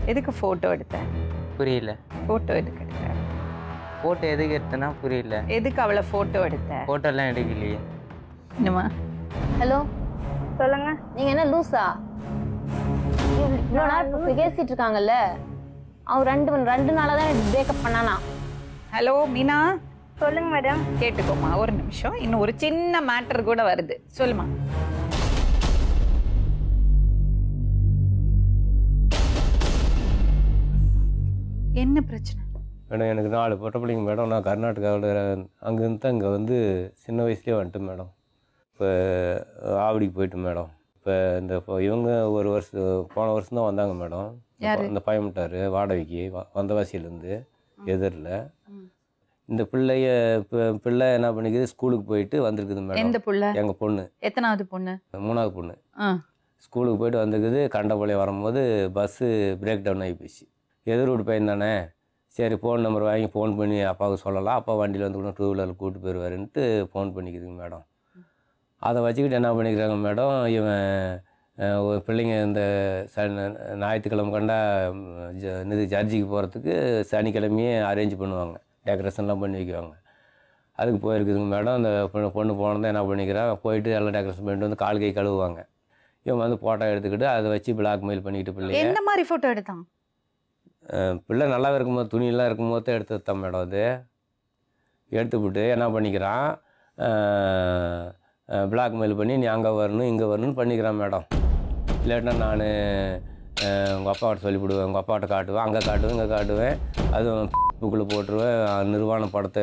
எதுக்கு ஃபோட்டோ எடுத்த புரியல ஃபோட்டோ எதுக்கு எடுத்த ஃபோட்டோ எதுக்கு எடுத்தனா புரியல எதுக்கு அவளை ஃபோட்டோ எடுத்த ஃபோட்டோலாம் எடுக்கலையே என்னம்மா ஹலோ சொல்லுங்க நீங்க என்ன லூசா இவ்வளோ நேரம் இப்ப பேசிட்டு இருக்காங்கல்ல அவன் ரெண்டு மணி ரெண்டு நாளாக தான் பிரேக்கப் பண்ணானா ஹலோ மீனா சொல்லுங்க மேடம் கேட்டுக்கோமா ஒரு நிமிஷம் இன்னும் ஒரு சின்ன மேட்டர் கூட வருது சொல்லுமா என்ன பிரச்சனை மேடம் எனக்கு நாலு பொட்டை பிள்ளைங்க மேடம் நான் கர்நாடகாவில் அங்கேருந்து தான் இங்கே வந்து சின்ன வயசுலேயே வந்துட்டேன் மேடம் இப்போ ஆவடிக்கு போயிட்டு மேடம் இப்போ இந்த இப்போ இவங்க ஒரு வருஷம் போன வருஷம் தான் வந்தாங்க மேடம் யாரு? இந்த பயமிட்டார் வாடகைக்கு வ- வந்தவாசியிலேருந்து எதிரில் இந்த பிள்ளைய இப்போ பிள்ளை என்ன பண்ணிக்குது ஸ்கூலுக்கு போயிட்டு வந்திருக்குது எந்த மேடம் புள்ள எங்கள் பொண்ணு எத்தனாவது பொண்ணு மூணாவது பொண்ணு ஆ ஸ்கூலுக்கு போயிட்டு வந்திருக்குது கண்டபாளையம் வரும்போது பஸ்ஸு பிரேக் டவுன் ஆகி போச்சு எதிர் வீட்டு பையன் தானே சரி ஃபோன் நம்பர் வாங்கி ஃபோன் பண்ணி அப்பாவுக்கு சொல்லலாம் அப்பா வண்டியில் வந்து கூட டூ வீலரில் கூப்பிட்டு போயிடுவாருன்ட்டு ஃபோன் பண்ணிக்குதுங்க மேடம் அதை வச்சுக்கிட்டு என்ன பண்ணிக்கிறாங்க மேடம் இவன் அஹ், ஒரு பிள்ளைங்க இந்த ச ஞாயிற்றுக்கிழமை கண்டா ம், ஜ- இது ஜர்ஜிக்கு போகிறதுக்கு சனிக்கிழமையே அரேஞ்ச் பண்ணுவாங்க டெக்கரேஷன்லாம் பண்ணி வைக்குவாங்க அதுக்கு போயிருக்குதுங்க மேடம் அந்த பொண்ணு பொண்ணு போனதான் என்ன பண்ணிக்கிறான் போயிட்டு எல்லாம் டெக்கரேஷன் பண்ணிட்டு வந்து கால் கை கழுவுவாங்க இவன் வந்து ஃபோட்டோ எடுத்துக்கிட்டு அதை வச்சு பிளாக்மெயில் பண்ணிக்கிட்டு பிள்ளைய என்ன மாதிரி ஃபோட்டோ எடுத்தான் அஹ் பிள்ளை நல்லாவே இருக்கும்போது துணியெல்லாம் இருக்கும்போது தான் எடுத்து தான் மேடம் அது எடுத்துவிட்டு என்ன பண்ணிக்கிறான் பிளாக்மெயில் பண்ணி நீ அங்கே வரணும் இங்கே வரணும்னு பண்ணிக்கிறான் மேடம் இல்லாட்டினா நான் உங்கள் அப்பாட்ட சொல்லிவிடுவேன் உங்கள் அப்பாட்ட காட்டுவேன் அங்கே காட்டுவேன் இங்கே காட்டுவேன் அதுவும் புக்கில் போட்டுருவேன் அஹ் நிர்வாண படத்தை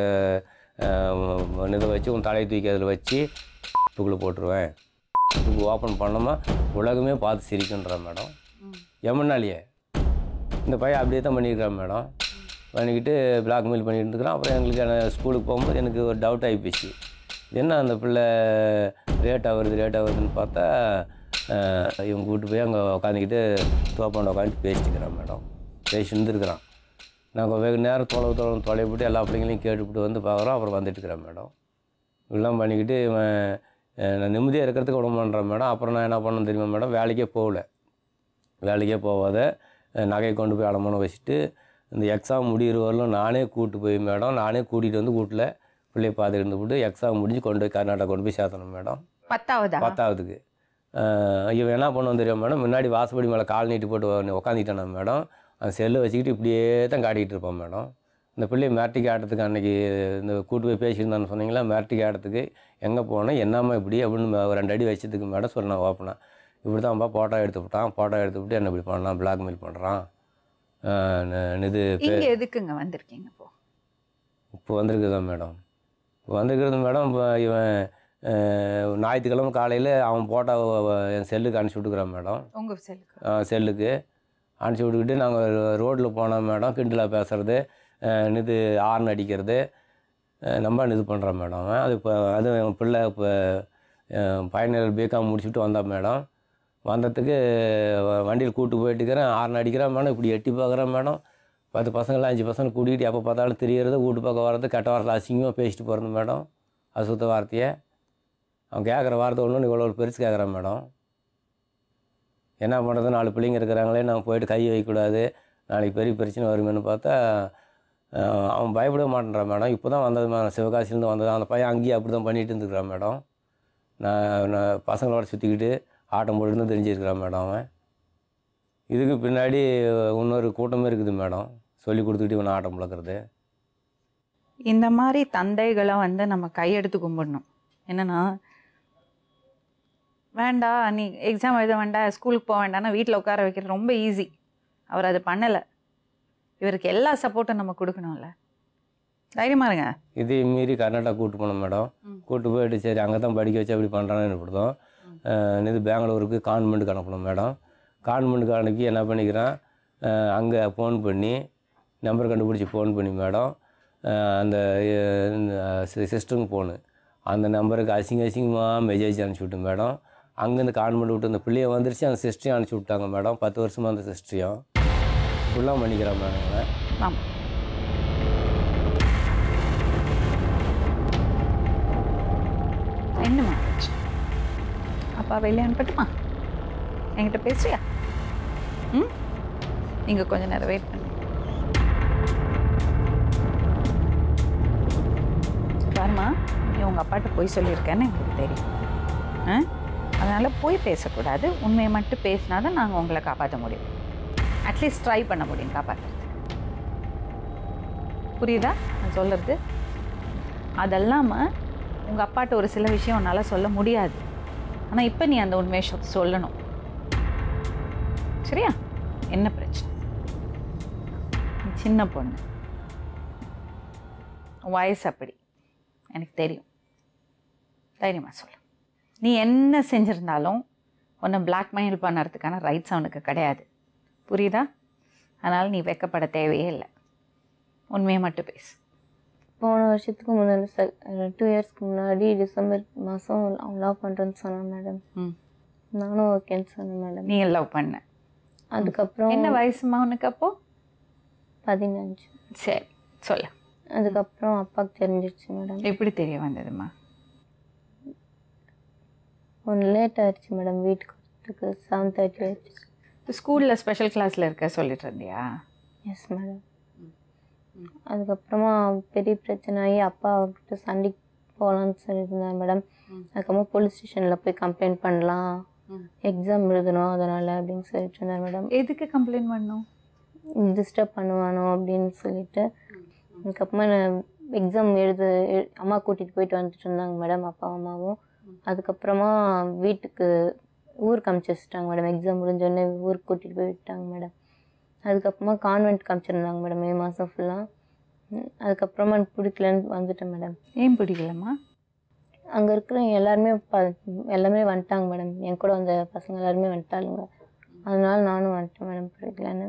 அஹ் இதை வச்சு உன் தலையை தூக்கி அதில் வச்சு புக்கில் போட்டுருவேன் புக்கு ஓப்பன் பண்ணோமா உலகமே பார்த்து சிரிக்குன்றான் மேடம் எம்மனாலியே இந்த பையன் அப்படியே தான் பண்ணியிருக்கான் மேடம் பண்ணிக்கிட்டு பிளாக்மெயில் பண்ணிட்டு இருக்கிறான் அப்புறம் எங்களுக்கு என்ன ஸ்கூலுக்கு போகும்போது எனக்கு ஒரு டவுட் ஆகி போச்சு என்ன அந்த பிள்ளை லேட் ஆகுறது லேட் ஆகுதுன்னு பார்த்தா அஹ், இவங்க கூப்பிட்டு போய் அங்கே உட்காந்துக்கிட்டு தோப்பாண்ட உட்காந்து பேசிட்டுக்கிறான் மேடம் பேசி இருந்துருக்குறான் நாங்கள் வெகு நேரம் தொலைவு தொலைவு தொலைவு போட்டு எல்லா பிள்ளைங்களையும் கேட்டுவிட்டு வந்து பார்க்குறோம் அப்புறம் வந்துட்டு இருக்கிறேன் மேடம் இப்படிலாம் பண்ணிக்கிட்டு இவன் அஹ், நான் நிம்மதியாக இருக்கிறதுக்கு விட மாட்டேறேன் மேடம் அப்புறம் நான் என்ன பண்ணேன் தெரியுமா மேடம் வேலைக்கே போகல வேலைக்கே போகாத அஹ், நகையை கொண்டு போய் அடமான வச்சுட்டு இந்த எக்ஸாம் முடிகிற வரலும் நானே கூப்பிட்டு போய் மேடம் நானே கூட்டிகிட்டு வந்து வீட்டில் பிள்ளைய பார்த்துட்டு இருந்துவிட்டு எக்ஸாம் முடிஞ்சு கொண்டு போய் கர்நாடகா கொண்டு போய் சேர்த்தணும் மேடம் பத்தாவதா பத்தாவதுக்கு அஹ், இவன் என்ன பண்ணுவோம் தெரியும் மேடம் முன்னாடி வாசப்படி மேலே கால் நீட்டி போட்டு உக்காந்துக்கிட்டான மேடம் அந்த செல்லை வச்சுக்கிட்டு இப்படியே தான் காட்டிகிட்டு இருப்பான் மேடம் இந்த பிள்ளைய மிரட்டிக்கு ஆட்டத்துக்கு அன்றைக்கி இந்த கூட்டு போய் பேசியிருந்தான்னு சொன்னீங்களா மிரட்டிக்கு ஆட்டத்துக்கு எங்கே போனேன் என்னம்மா இப்படி அப்படின்னு ஒரு ரெண்டு அடி வச்சதுக்கு மேடம் சொன்னேன் ஓப்பனா இப்படி தான்ப்பா ஃபோட்டோ எடுத்து விட்டான் ஃபோட்டோ எடுத்து விட்டு என்ன இப்படி பண்ணான் பிளாக்மெயில் பண்ணுறான் இது இங்க எதுக்குங்க வந்திருக்கீங்க இப்போ இப்போ வந்திருக்குதான் மேடம் இப்போ வந்திருக்கிறது மேடம் இப்போ இவன் அஹ், ஞாயிற்றுக்கிழமை காலையில் அவன் போட்டோ என் செல்லுக்கு அனுப்பிச்சி விட்டுக்கிறான் மேடம் உங்க செல்லுக்கு அஹ், செல்லுக்கு அனுப்பிச்சி விட்டுக்கிட்டு நாங்கள் ரோட்டில் போனோம் மேடம் கிண்டலாக பேசுறது அஹ், இது ஆர்ன் அடிக்கிறது அஹ், நம்ம இது பண்ணுறான் மேடம் அவன். அது இப்போ அது என் பிள்ளை இப்போ ஃபைனல் பிகாம் முடிச்சுட்டு வந்தான் மேடம் வந்ததுக்கு வ- வண்டியில் கூட்டு போயிட்டுக்கிறேன் ஆர்ன் அடிக்கிறான் மேடம் இப்படி எட்டி பார்க்குறேன் மேடம் பத்து பசங்களாம் அஞ்சு பசங்க கூட்டிகிட்டு எப்போ பார்த்தாலும் தெரியறது வீட்டு பக்கம் வர்றது கெட்ட வார்த்தை அசிங்கமாக பேசிட்டு போகிறது மேடம் அசுத்த வார்த்தையை அவன் கேட்குற வார்த்தை ஒன்று இவ்வளோ ஒரு பெருசு கேட்குறான் மேடம் என்ன பண்ணுறது நாலு பிள்ளைங்க இருக்கிறாங்களே நான் போயிட்டு கை வைக்கக்கூடாது நாளைக்கு பெரிய பிரச்சனை வருமேன்னு பார்த்தா அஹ், அவன் பயப்பட மாட்டேன்றான் மேடம் இப்போ தான் வந்தது மேடம் சிவகாசிலேருந்து வந்தது அந்த பையன் அங்கேயே அப்படி தான் பண்ணிட்டு இருந்துக்கிறான் மேடம் நான் நான் பசங்களோட சுற்றிக்கிட்டு ஆட்டம் போட்டுன்னு தெரிஞ்சிருக்கிறான் மேடம் அவன் இதுக்கு பின்னாடி இன்னொரு கூட்டமே இருக்குது மேடம் சொல்லி கொடுத்துக்கிட்டு இவனை ஆட்டம் பழக்கிறது இந்த மாதிரி தந்தைகளை வந்து நம்ம கையெடுத்து கும்பிடணும் என்னன்னா வேண்டாம் நீ எக்ஸாம் எழுத வேண்டாம் ஸ்கூலுக்கு போக வேண்டாம்னா வீட்டில் உட்கார வைக்கிறது ரொம்ப ஈஸி அவர் அது பண்ணலை இவருக்கு எல்லா சப்போர்ட்டும் நம்ம கொடுக்கணும்ல தைரியமா இருங்க இதே மீறி கர்நாடகா கூட்டு போனோம் மேடம் ம். கூட்டு போயிட்டு சரி அங்கே தான் படிக்க வச்சு அப்படி பண்ணுறான்னு கொடுத்தோம் இது பெங்களூருக்கு கான்வெண்ட்டுக்கு அனுப்பணும் மேடம் கான்வெண்ட்டுக்கு அனுப்பி என்ன பண்ணிக்கிறான் அங்கே ஃபோன் பண்ணி நம்பர் கண்டுபிடிச்சி ஃபோன் பண்ணி மேடம் அஹ், அந்த சிஸ்டருக்கு ஃபோனு அந்த நம்பருக்கு அசிங்க அசிங்கமாக மெசேஜ் அனுப்பிச்சி விட்டேன் மேடம் அங்கேருந்து கான்வெண்ட் விட்டு அந்த பிள்ளைய வந்துருச்சு அந்த சிஸ்டரையும் அனுப்பிச்சி விட்டாங்க மேடம் பத்து வருஷமாக அந்த சிஸ்டரையும் ஃபுல்லாக பண்ணிக்கிறான் மேடம் அவன். ஆமாம் என்னம்மா பிரச்சனை? அப்பா வெளியே அனுப்பட்டுமா என்கிட்ட பேசுறியா ம் நீங்கள் கொஞ்ச நேரம் வெயிட் பண்ணுங்க பாருமா நீ உங்கள் அப்பாட்ட போய் சொல்லியிருக்கேன்னு எங்களுக்கு தெரியும் ஆ அதனால் போய் பேசக்கூடாது உண்மையை மட்டும் பேசினா தான் நாங்கள் உங்களை காப்பாற்ற முடியும் அட்லீஸ்ட் ட்ரை பண்ண முடியும் காப்பாற்றுறதுக்கு புரியுதா நான் சொல்கிறது அதெல்லாமல் உங்கள் அப்பாட்ட ஒரு சில விஷயம் உன்னால் சொல்ல முடியாது ஆனால் இப்போ நீ அந்த உண்மையை சொ- சொல்லணும் சரியா என்ன பிரச்சனை நீ சின்ன பொண்ணு உன் வயசு அப்படி எனக்கு தெரியும் தைரியமா சொல்லு நீ என்ன செஞ்சுருந்தாலும் உன்னை பிளாக்மெயில் பண்ணுறதுக்கான ரைட்ஸ் அவனுக்கு கிடையாது புரியுதா அதனால் நீ வெக்கப்பட தேவையே இல்லை உண்மையை மட்டும் பேசு போன வருஷத்துக்கு முன்னாடி டூ இயர்ஸ்க்கு முன்னாடி டிசம்பர் மாதம் அவன் லவ் பண்ணுறேன்னு சொன்னான் மேடம் ம் நானும் ஓகேன்னு சொன்னேன் மேடம் நீ லவ் பண்ண அதுக்கப்புறம் என்ன வயசுமா உனக்கு அப்போ பதினஞ்சு சரி சொல்லு அதுக்கப்புறம் அப்பாவுக்கு தெரிஞ்சிருச்சு மேடம் எப்படி தெரிய வந்ததுமா ஒன்று லேட் ஆயிடுச்சு மேடம் வீட்டுக்கு வரத்துக்கு செவன் தேர்ட்டி ஆயிடுச்சு ஸ்கூலில் ஸ்பெஷல் கிளாஸில் இருக்க சொல்லிட்டு இருந்தியா எஸ் மேடம் அதுக்கப்புறமா பெரிய பிரச்சனை ஆகி அப்பா அவர்கிட்ட சண்டைக்கு போகலான்னு சொல்லியிருந்தேன் மேடம் அதுக்கப்புறமா போலீஸ் ஸ்டேஷனில் போய் கம்ப்ளைண்ட் பண்ணலாம் எக்ஸாம் எழுதணும் அதனால் அப்படின்னு சொல்லிட்டு இருந்தேன் மேடம் எதுக்கு கம்ப்ளைண்ட் பண்ணும் டிஸ்டர்ப் பண்ணுவானோ அப்படின்னு சொல்லிட்டு அதுக்கப்புறமா நான் எக்ஸாம் எழுத எ- அம்மா கூட்டிகிட்டு போயிட்டு வந்துட்டு இருந்தாங்க மேடம் அப்பா அம்மாவும் அதுக்கப்புறமா வீட்டுக்கு ஊருக்கு அமுச்சு வச்சுட்டாங்க மேடம் எக்ஸாம் முடிஞ்சோடனே ஊருக்கு கூட்டிகிட்டு போய் விட்டாங்க மேடம் அதுக்கப்புறமா கான்வென்ட் காமிச்சிருந்தாங்க மேடம் மே மாதம் ஃபுல்லாக அதுக்கப்புறமா எனக்கு பிடிக்கலன்னு வந்துட்டேன் மேடம் ஏன் பிடிக்கலம்மா அங்கே இருக்கிற எல்லாருமே ப எல்லாமே வந்துட்டாங்க மேடம் என் கூட வந்த பசங்க எல்லாருமே வந்துட்டாளுங்க அதனால நானும் வந்துட்டேன் மேடம் பிடிக்கலன்னு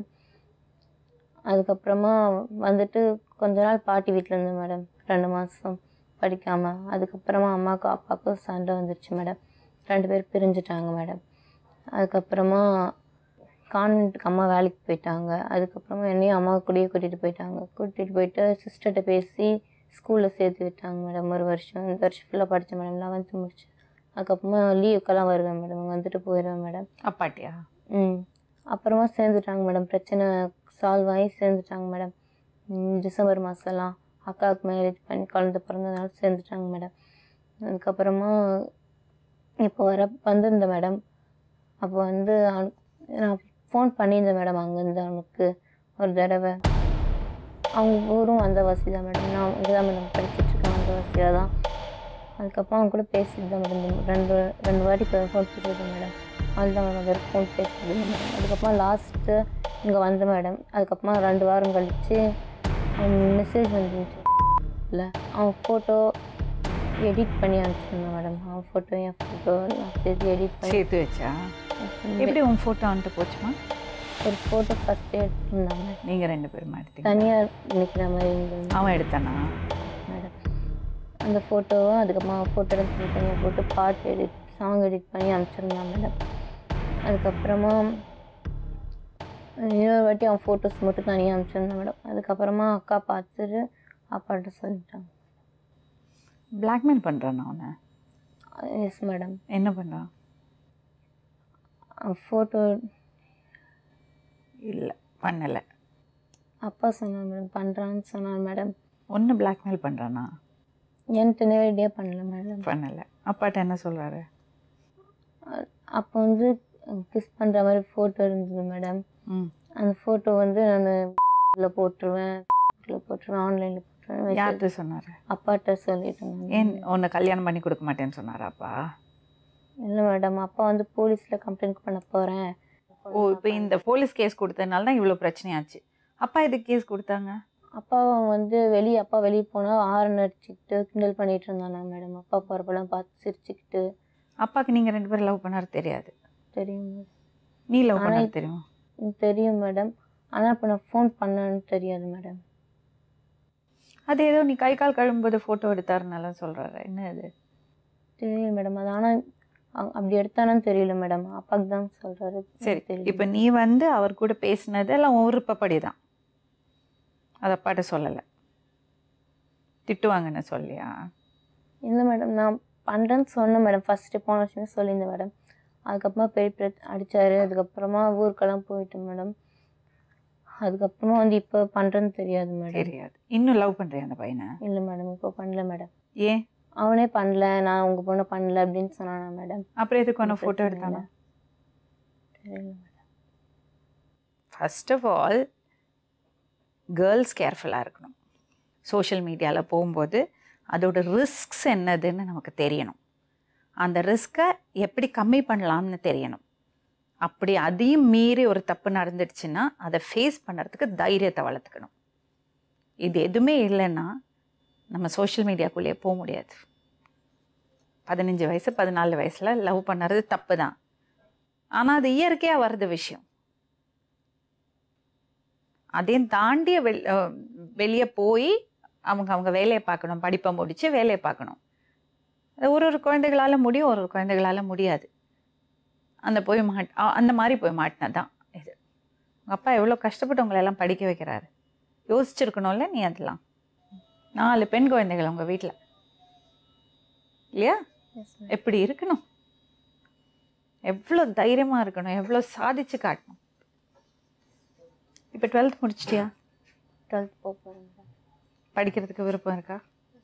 அதுக்கப்புறமா வந்துட்டு கொஞ்ச நாள் பாட்டி வீட்டில் இருந்தேன் மேடம் ரெண்டு மாதம் படிக்காமல் அதுக்கப்புறமா அம்மாவுக்கும் அப்பாவுக்கும் சண்டை வந்துருச்சு மேடம் ரெண்டு பேர் பிரிஞ்சுட்டாங்க மேடம் அதுக்கப்புறமா கான்வென்ட்டுக்கு அம்மா வேலைக்கு போயிட்டாங்க அதுக்கப்புறமா என்னையும் அம்மா கூடயே கூட்டிகிட்டு போயிட்டாங்க கூட்டிகிட்டு போயிட்டு சிஸ்டர்கிட்ட பேசி ஸ்கூலில் சேர்த்து விட்டாங்க மேடம் ஒரு வருஷம் இந்த வருஷம் ஃபுல்லாக படித்தேன் மேடம் லெவன்த்து முடிச்சு அதுக்கப்புறமா லீவுக்கெல்லாம் வருவேன் மேடம் அங்கே வந்துட்டு போயிடுவேன் மேடம் அப்பாட்டியா ம் அப்புறமா சேர்ந்துட்டாங்க மேடம் பிரச்சனை சால்வ் ஆகி சேர்ந்துட்டாங்க மேடம் ம், டிசம்பர் மாதம்லாம் அக்காவுக்கு மேரேஜ் பண்ணி குழந்த பிறந்ததுனால சேர்ந்துட்டாங்க மேடம் அதுக்கப்புறமா இப்போ வர வந்திருந்தேன் மேடம் அப்போ வந்து அவனுக்கு நான் ஃபோன் பண்ணியிருந்தேன் மேடம் அங்கேருந்து அவனுக்கு ஒரு தடவை அவங்க ஊரும் வந்தவாசி தான் மேடம் நான் அங்கே தான் மேடம் படிச்சுட்ருக்கேன் வந்தவாசியாக தான் அதுக்கப்புறம் அவங்க கூட பேசிட்டு தான் மேடம் ரெண்டு ரெண்டு வாட்டி ஃபோன் பேசியிருக்கேன் மேடம் அதுதான் மேடம் வெறும் ஃபோன் பேசுறது மேடம் அதுக்கப்புறம் லாஸ்ட்டு இங்கே வந்த மேடம் அதுக்கப்புறமா ரெண்டு வாரம் கழித்து மெசேஜ் வந்துருந்துச்சு இல்லை அவன் ஃபோட்டோ எடிட் பண்ணி அனுப்பிச்சிருந்தேன் மேடம் அவன் ஃபோட்டோ என் ஃபோட்டோ எல்லாம் சேர்த்து எடிட் பண்ணி சேர்த்து வச்சா எப்படி உன் ஃபோட்டோ வந்துட்டு போச்சுமா ஒரு ஃபோட்டோ ஃபஸ்ட்டு எடுத்திருந்தாங்க நீங்கள் ரெண்டு பேரும் எடுத்தீங்க தனியாக நிற்கிற மாதிரி இருந்தது அவன் எடுத்தானா மேடம் அந்த ஃபோட்டோவும் அதுக்கப்புறமா ஃபோட்டோ எடுத்து தனியாக போட்டு பாட்டு எடிட் சாங் எடிட் பண்ணி அனுப்பிச்சிருந்தான் மேடம் அதுக்கப்புறமா இன்னொரு வாட்டி அவன் ஃபோட்டோஸ் மட்டும் தனியாக அனுப்பிச்சிருந்தான் மேடம் அதுக்கப்புறமா அக்கா பார்த்துட்டு அப்பாட்ட சொல்லிட்டாங்க பிளாக்மெயில் பண்ணுறான் அவனை எஸ் மேடம் என்ன பண்ணுறான் ஃபோட்டோ இல்லை பண்ணலை அப்பா சொன்னார் மேடம் பண்ணுறான்னு சொன்னார் மேடம் ஒன்று பிளாக்மெயில் பண்ணுறானா என்கிட்ட நேரடியாக பண்ணல மேடம் பண்ணலை அப்பாட்ட என்ன சொல்கிறாரு அப்போ வந்து கிஸ் பண்ணுற மாதிரி ஃபோட்டோ இருந்தது மேடம் ம் அந்த ஃபோட்டோ வந்து நான் இதில் போட்டுருவேன் இதில் போட்டுருவேன் ஆன்லைனில் போட்டுருவேன் யார்கிட்ட சொன்னார் அப்பாட்ட சொல்லிட்டு இருந்தாங்க ஏன் உன்னை கல்யாணம் பண்ணி கொடுக்க மாட்டேன்னு சொன்னாரா அப்பா இல்லை மேடம் அப்பா வந்து போலீஸில் கம்ப்ளைண்ட் பண்ண போகிறேன் ஓ இப்போ இந்த போலீஸ் கேஸ் கொடுத்ததுனால தான் இவ்வளோ பிரச்சனையாச்சு அப்பா எதுக்கு கேஸ் கொடுத்தாங்க அப்பா வந்து வெளியே அப்பா வெளியே போனால் ஆரன் அடிச்சுக்கிட்டு கிண்டல் பண்ணிட்டு இருந்தானா மேடம் அப்பா போகிறப்பெல்லாம் பார்த்து சிரிச்சுக்கிட்டு அப்பாவுக்கு நீங்கள் ரெண்டு பேரும் லவ் பண்ணாரு தெரியாது தெரியும் madam. நீ லவ் ஆனா பண்ணாரு இப்ப- தெரியும் ம், தெரியும் மேடம் ஆனால் இப்போ நான் ஃபோன் பண்ணேன்னு தெரியாது மேடம் அது ஏதோ நீ கை கால் கழுவும்போது ஃபோட்டோ எடுத்தாருனால சொல்கிறாரு என்ன இது தெரியல மேடம் அது ஆனால் அப்படி எடுத்தானு தெரியல மேடம் அப்பாவுக்கு தான் சொல்கிறாரு சரி இப்போ நீ வந்து அவர் கூட பேசினது எல்லாம் உன் விருப்பப்படி தான் அது அப்பாட்ட சொல்லலை திட்டுவாங்கன்னு சொல்லியா இல்லை மேடம் நான் பண்ணுறேன்னு சொன்னேன் மேடம் ஃபஸ்ட்டு போன வருஷமே சொல்லியிருந்தேன் மேடம் அதுக்கப்புறமா பெரிய பெரிய அடித்தார் அதுக்கப்புறமா ஊருக்கெல்லாம் போயிட்டேன் மேடம் அதுக்கப்புறமா வந்து இப்போ பண்ணுறேன்னு தெரியாது மேடம் தெரியாது இன்னும் லவ் பண்ணுறியா அந்த பையனை இல்லை மேடம் இப்போ பண்ணல மேடம் ஏன் அவனே பண்ணல நான் உங்கள் பொண்ணு பண்ணல அப்படின்னு சொன்னானா மேடம் அப்புறம் எதுக்கு ஒன்று ஃபோட்டோ பிரச்சனை எடுத்தானா இல்லை. தெரியல madam first of all girls கேர்ஃபுல்லாக இருக்கணும் சோஷியல் மீடியாவில் போகும்போது அதோட ரிஸ்க்ஸ் என்னதுன்னு நமக்கு தெரியணும் அந்த ரிஸ்க்கை எப்படி கம்மி பண்ணலாம்னு தெரியணும் அப்படி அதையும் மீறி ஒரு தப்பு நடந்துடுச்சுன்னா அதை ஃபேஸ் பண்ணுறதுக்கு தைரியத்தை வளர்த்துக்கணும் இது எதுவுமே இல்லைன்னா நம்ம சோஷியல் மீடியாக்குள்ளேயே போக முடியாது பதினஞ்சு வயசு பதினாலு வயசில் லவ் பண்ணுறது தப்பு தான் ஆனால் அது இயற்கையாக வர்றது விஷயம் அதையும் தாண்டி வெள் வெளியே போய் அவங்க அவங்க வேலையை பார்க்கணும் படிப்பை முடித்து வேலையை பார்க்கணும் அது ஒரு ஒரு குழந்தைகளால் முடியும் ஒரு ஒரு குழந்தைகளால் முடியாது அந்த போய் மாட் அ- அந்த மாதிரி போய் மாட்டினது தான் இது உங்கள் அப்பா எவ்வளோ கஷ்டப்பட்டு உங்களை எல்லாம் படிக்க வைக்கிறாரு யோசிச்சிருக்கணும்ல நீ அதெல்லாம் நாலு பெண் குழந்தைகள் உங்கள் வீட்டில் இல்லையா எஸ் மேடம் எப்படி இருக்கணும் எவ்வளோ தைரியமாக இருக்கணும் எவ்வளோ சாதிச்சு காட்டணும் இப்போ டுவெல்த் முடிச்சிட்டியா டுவெல்த் போக போகிறேன் மேடம் படிக்கிறதுக்கு விருப்பம் இருக்கா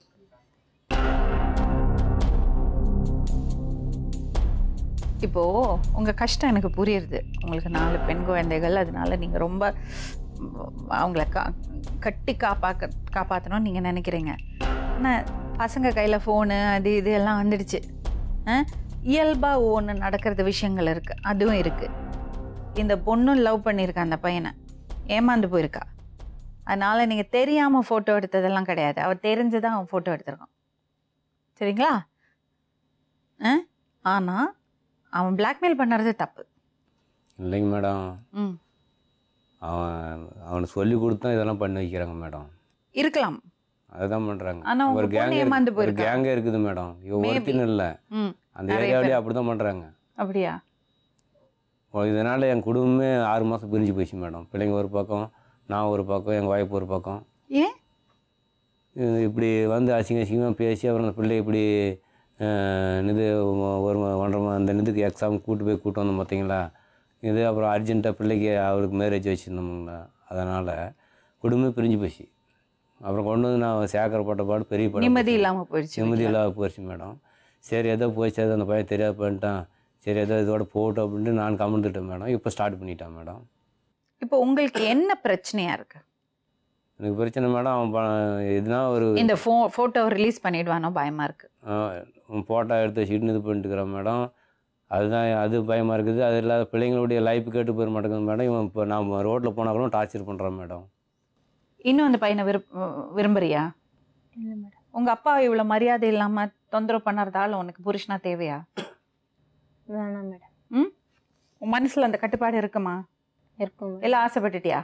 இப்போ உங்க கஷ்டம் எனக்கு புரியுது உங்களுக்கு நாலு பெண் குழந்தைகள் அதனால நீங்க ரொம்ப ம், அவங்கள கா கட்டி காப்பாக்க காப்பாற்றணும்னு நீங்கள் நினைக்கிறீங்க ஆனால் பசங்க கையில் ஃபோனு அது இது எல்லாம் வந்துடுச்சு இயல்பாக ஒன்று நடக்கிறது விஷயங்கள் இருக்குது அதுவும் இருக்குது இந்த பொண்ணும் லவ் பண்ணியிருக்கா அந்த பையனை ஏமாந்து போயிருக்கா அதனால் நீங்கள் தெரியாமல் ஃபோட்டோ எடுத்ததெல்லாம் கிடையாது அவள் தெரிஞ்சு தான் அவன் ஃபோட்டோ எடுத்திருக்கான் சரிங்களா ஆ ஆனால் அவன் பிளாக்மெயில் பண்ணுறது தப்பு இல்லைங்க மேடம் ம் அவன் அவனுக்கு சொல்லி கொடுத்து தான் இதெல்லாம் பண்ணி வைக்கிறாங்க மேடம் இருக்கலாம் அதுதான் பண்ணுறாங்க ஆனா உங்க ஒரு பொண்ணு கேங் ஏமாந்து ஒரு போயிருக்கா. கேங்கே இருக்குது மேடம் இவன் Maybe. ஒருத்தின்னு இல்லை ம் அந்த நிறைய ஏரியாவிலேயே பேர். அப்படி தான் பண்ணுறாங்க அப்படியா இதனால் என் குடும்பமே ஆறு மாதம் பிரிஞ்சு போச்சு மேடம் பிள்ளைங்க ஒரு பக்கம் நான் ஒரு பக்கம் எங்கள் ஒய்ஃப் ஒரு பக்கம் ஏன் இது இப்படி வந்து அசிங்க அசிங்கமாக பேசி அப்புறம் அந்த பிள்ளை இப்படி அஹ், இது ஒரு மா- ஒன்றரை மா- அந்த இதுக்கு எக்ஸாம் கூட்டு போய் கூட்டு வந்தோம் பார்த்தீங்களா இது அப்புறம் அர்ஜென்ட்டாக பிள்ளைக்கு அவருக்கு மேரேஜ் வச்சுருந்தோமுங்களா அதனால் குடும்பமே பிரிஞ்சு போச்சு அப்புறம் கொண்டு வந்து நான் சேகரப்பட்ட பாடு பெரிய படம் நிம்மதி இல்லாமல் போயிடுச்சு நிம்மதி வீட்ல. இல்லாத போயிடுச்சு மேடம் சரி ஏதோ போச்சு அது அந்த பையன் தெரியாது பண்ணிட்டான் சரி ஏதோ இதோட போகட்டும் அப்படின்ட்டு நான் கமந்துட்டேன் மேடம் இப்போ ஸ்டார்ட் பண்ணிட்டேன் மேடம் இப்போ உங்களுக்கு என்ன பிரச்சனையா இருக்கு எனக்கு பிரச்சனை மேடம் அவன் ப- எதுனா ஒரு இந்த ஃபோ ஃபோட்டோ ரிலீஸ் பண்ணிடுவானோ பயமா இருக்கு ஃபோட்டோ எடுத்து வச்சுக்கிட்டு இது பண்ணிட்டுக்கிறேன் மேடம் அதுதான் அது பயமாக இருக்குது அது இல்லாத பிள்ளைங்களுடைய லைஃப் கேட்டு போயிட மாட்டேங்குது மேடம் இவன் இப்போ நான் ரோட்டில் போனால் கூட டார்ச்சர் பண்ணுறான் மேடம் இன்னும் அந்த பையனை விருப் விரும்புறியா இல்லை மேடம் உங்க அப்பா இவ்வளோ மரியாதை இல்லாம தொந்தரவு பண்ணறதால உனக்கு புருஷனா தேவையா வேணாம் மேடம் ம் உன் மனசுல அந்த கட்டுப்பாடு இருக்குமா இருக்கும் மேடம் எல்லாம் ஆசைப்பட்டுட்டியா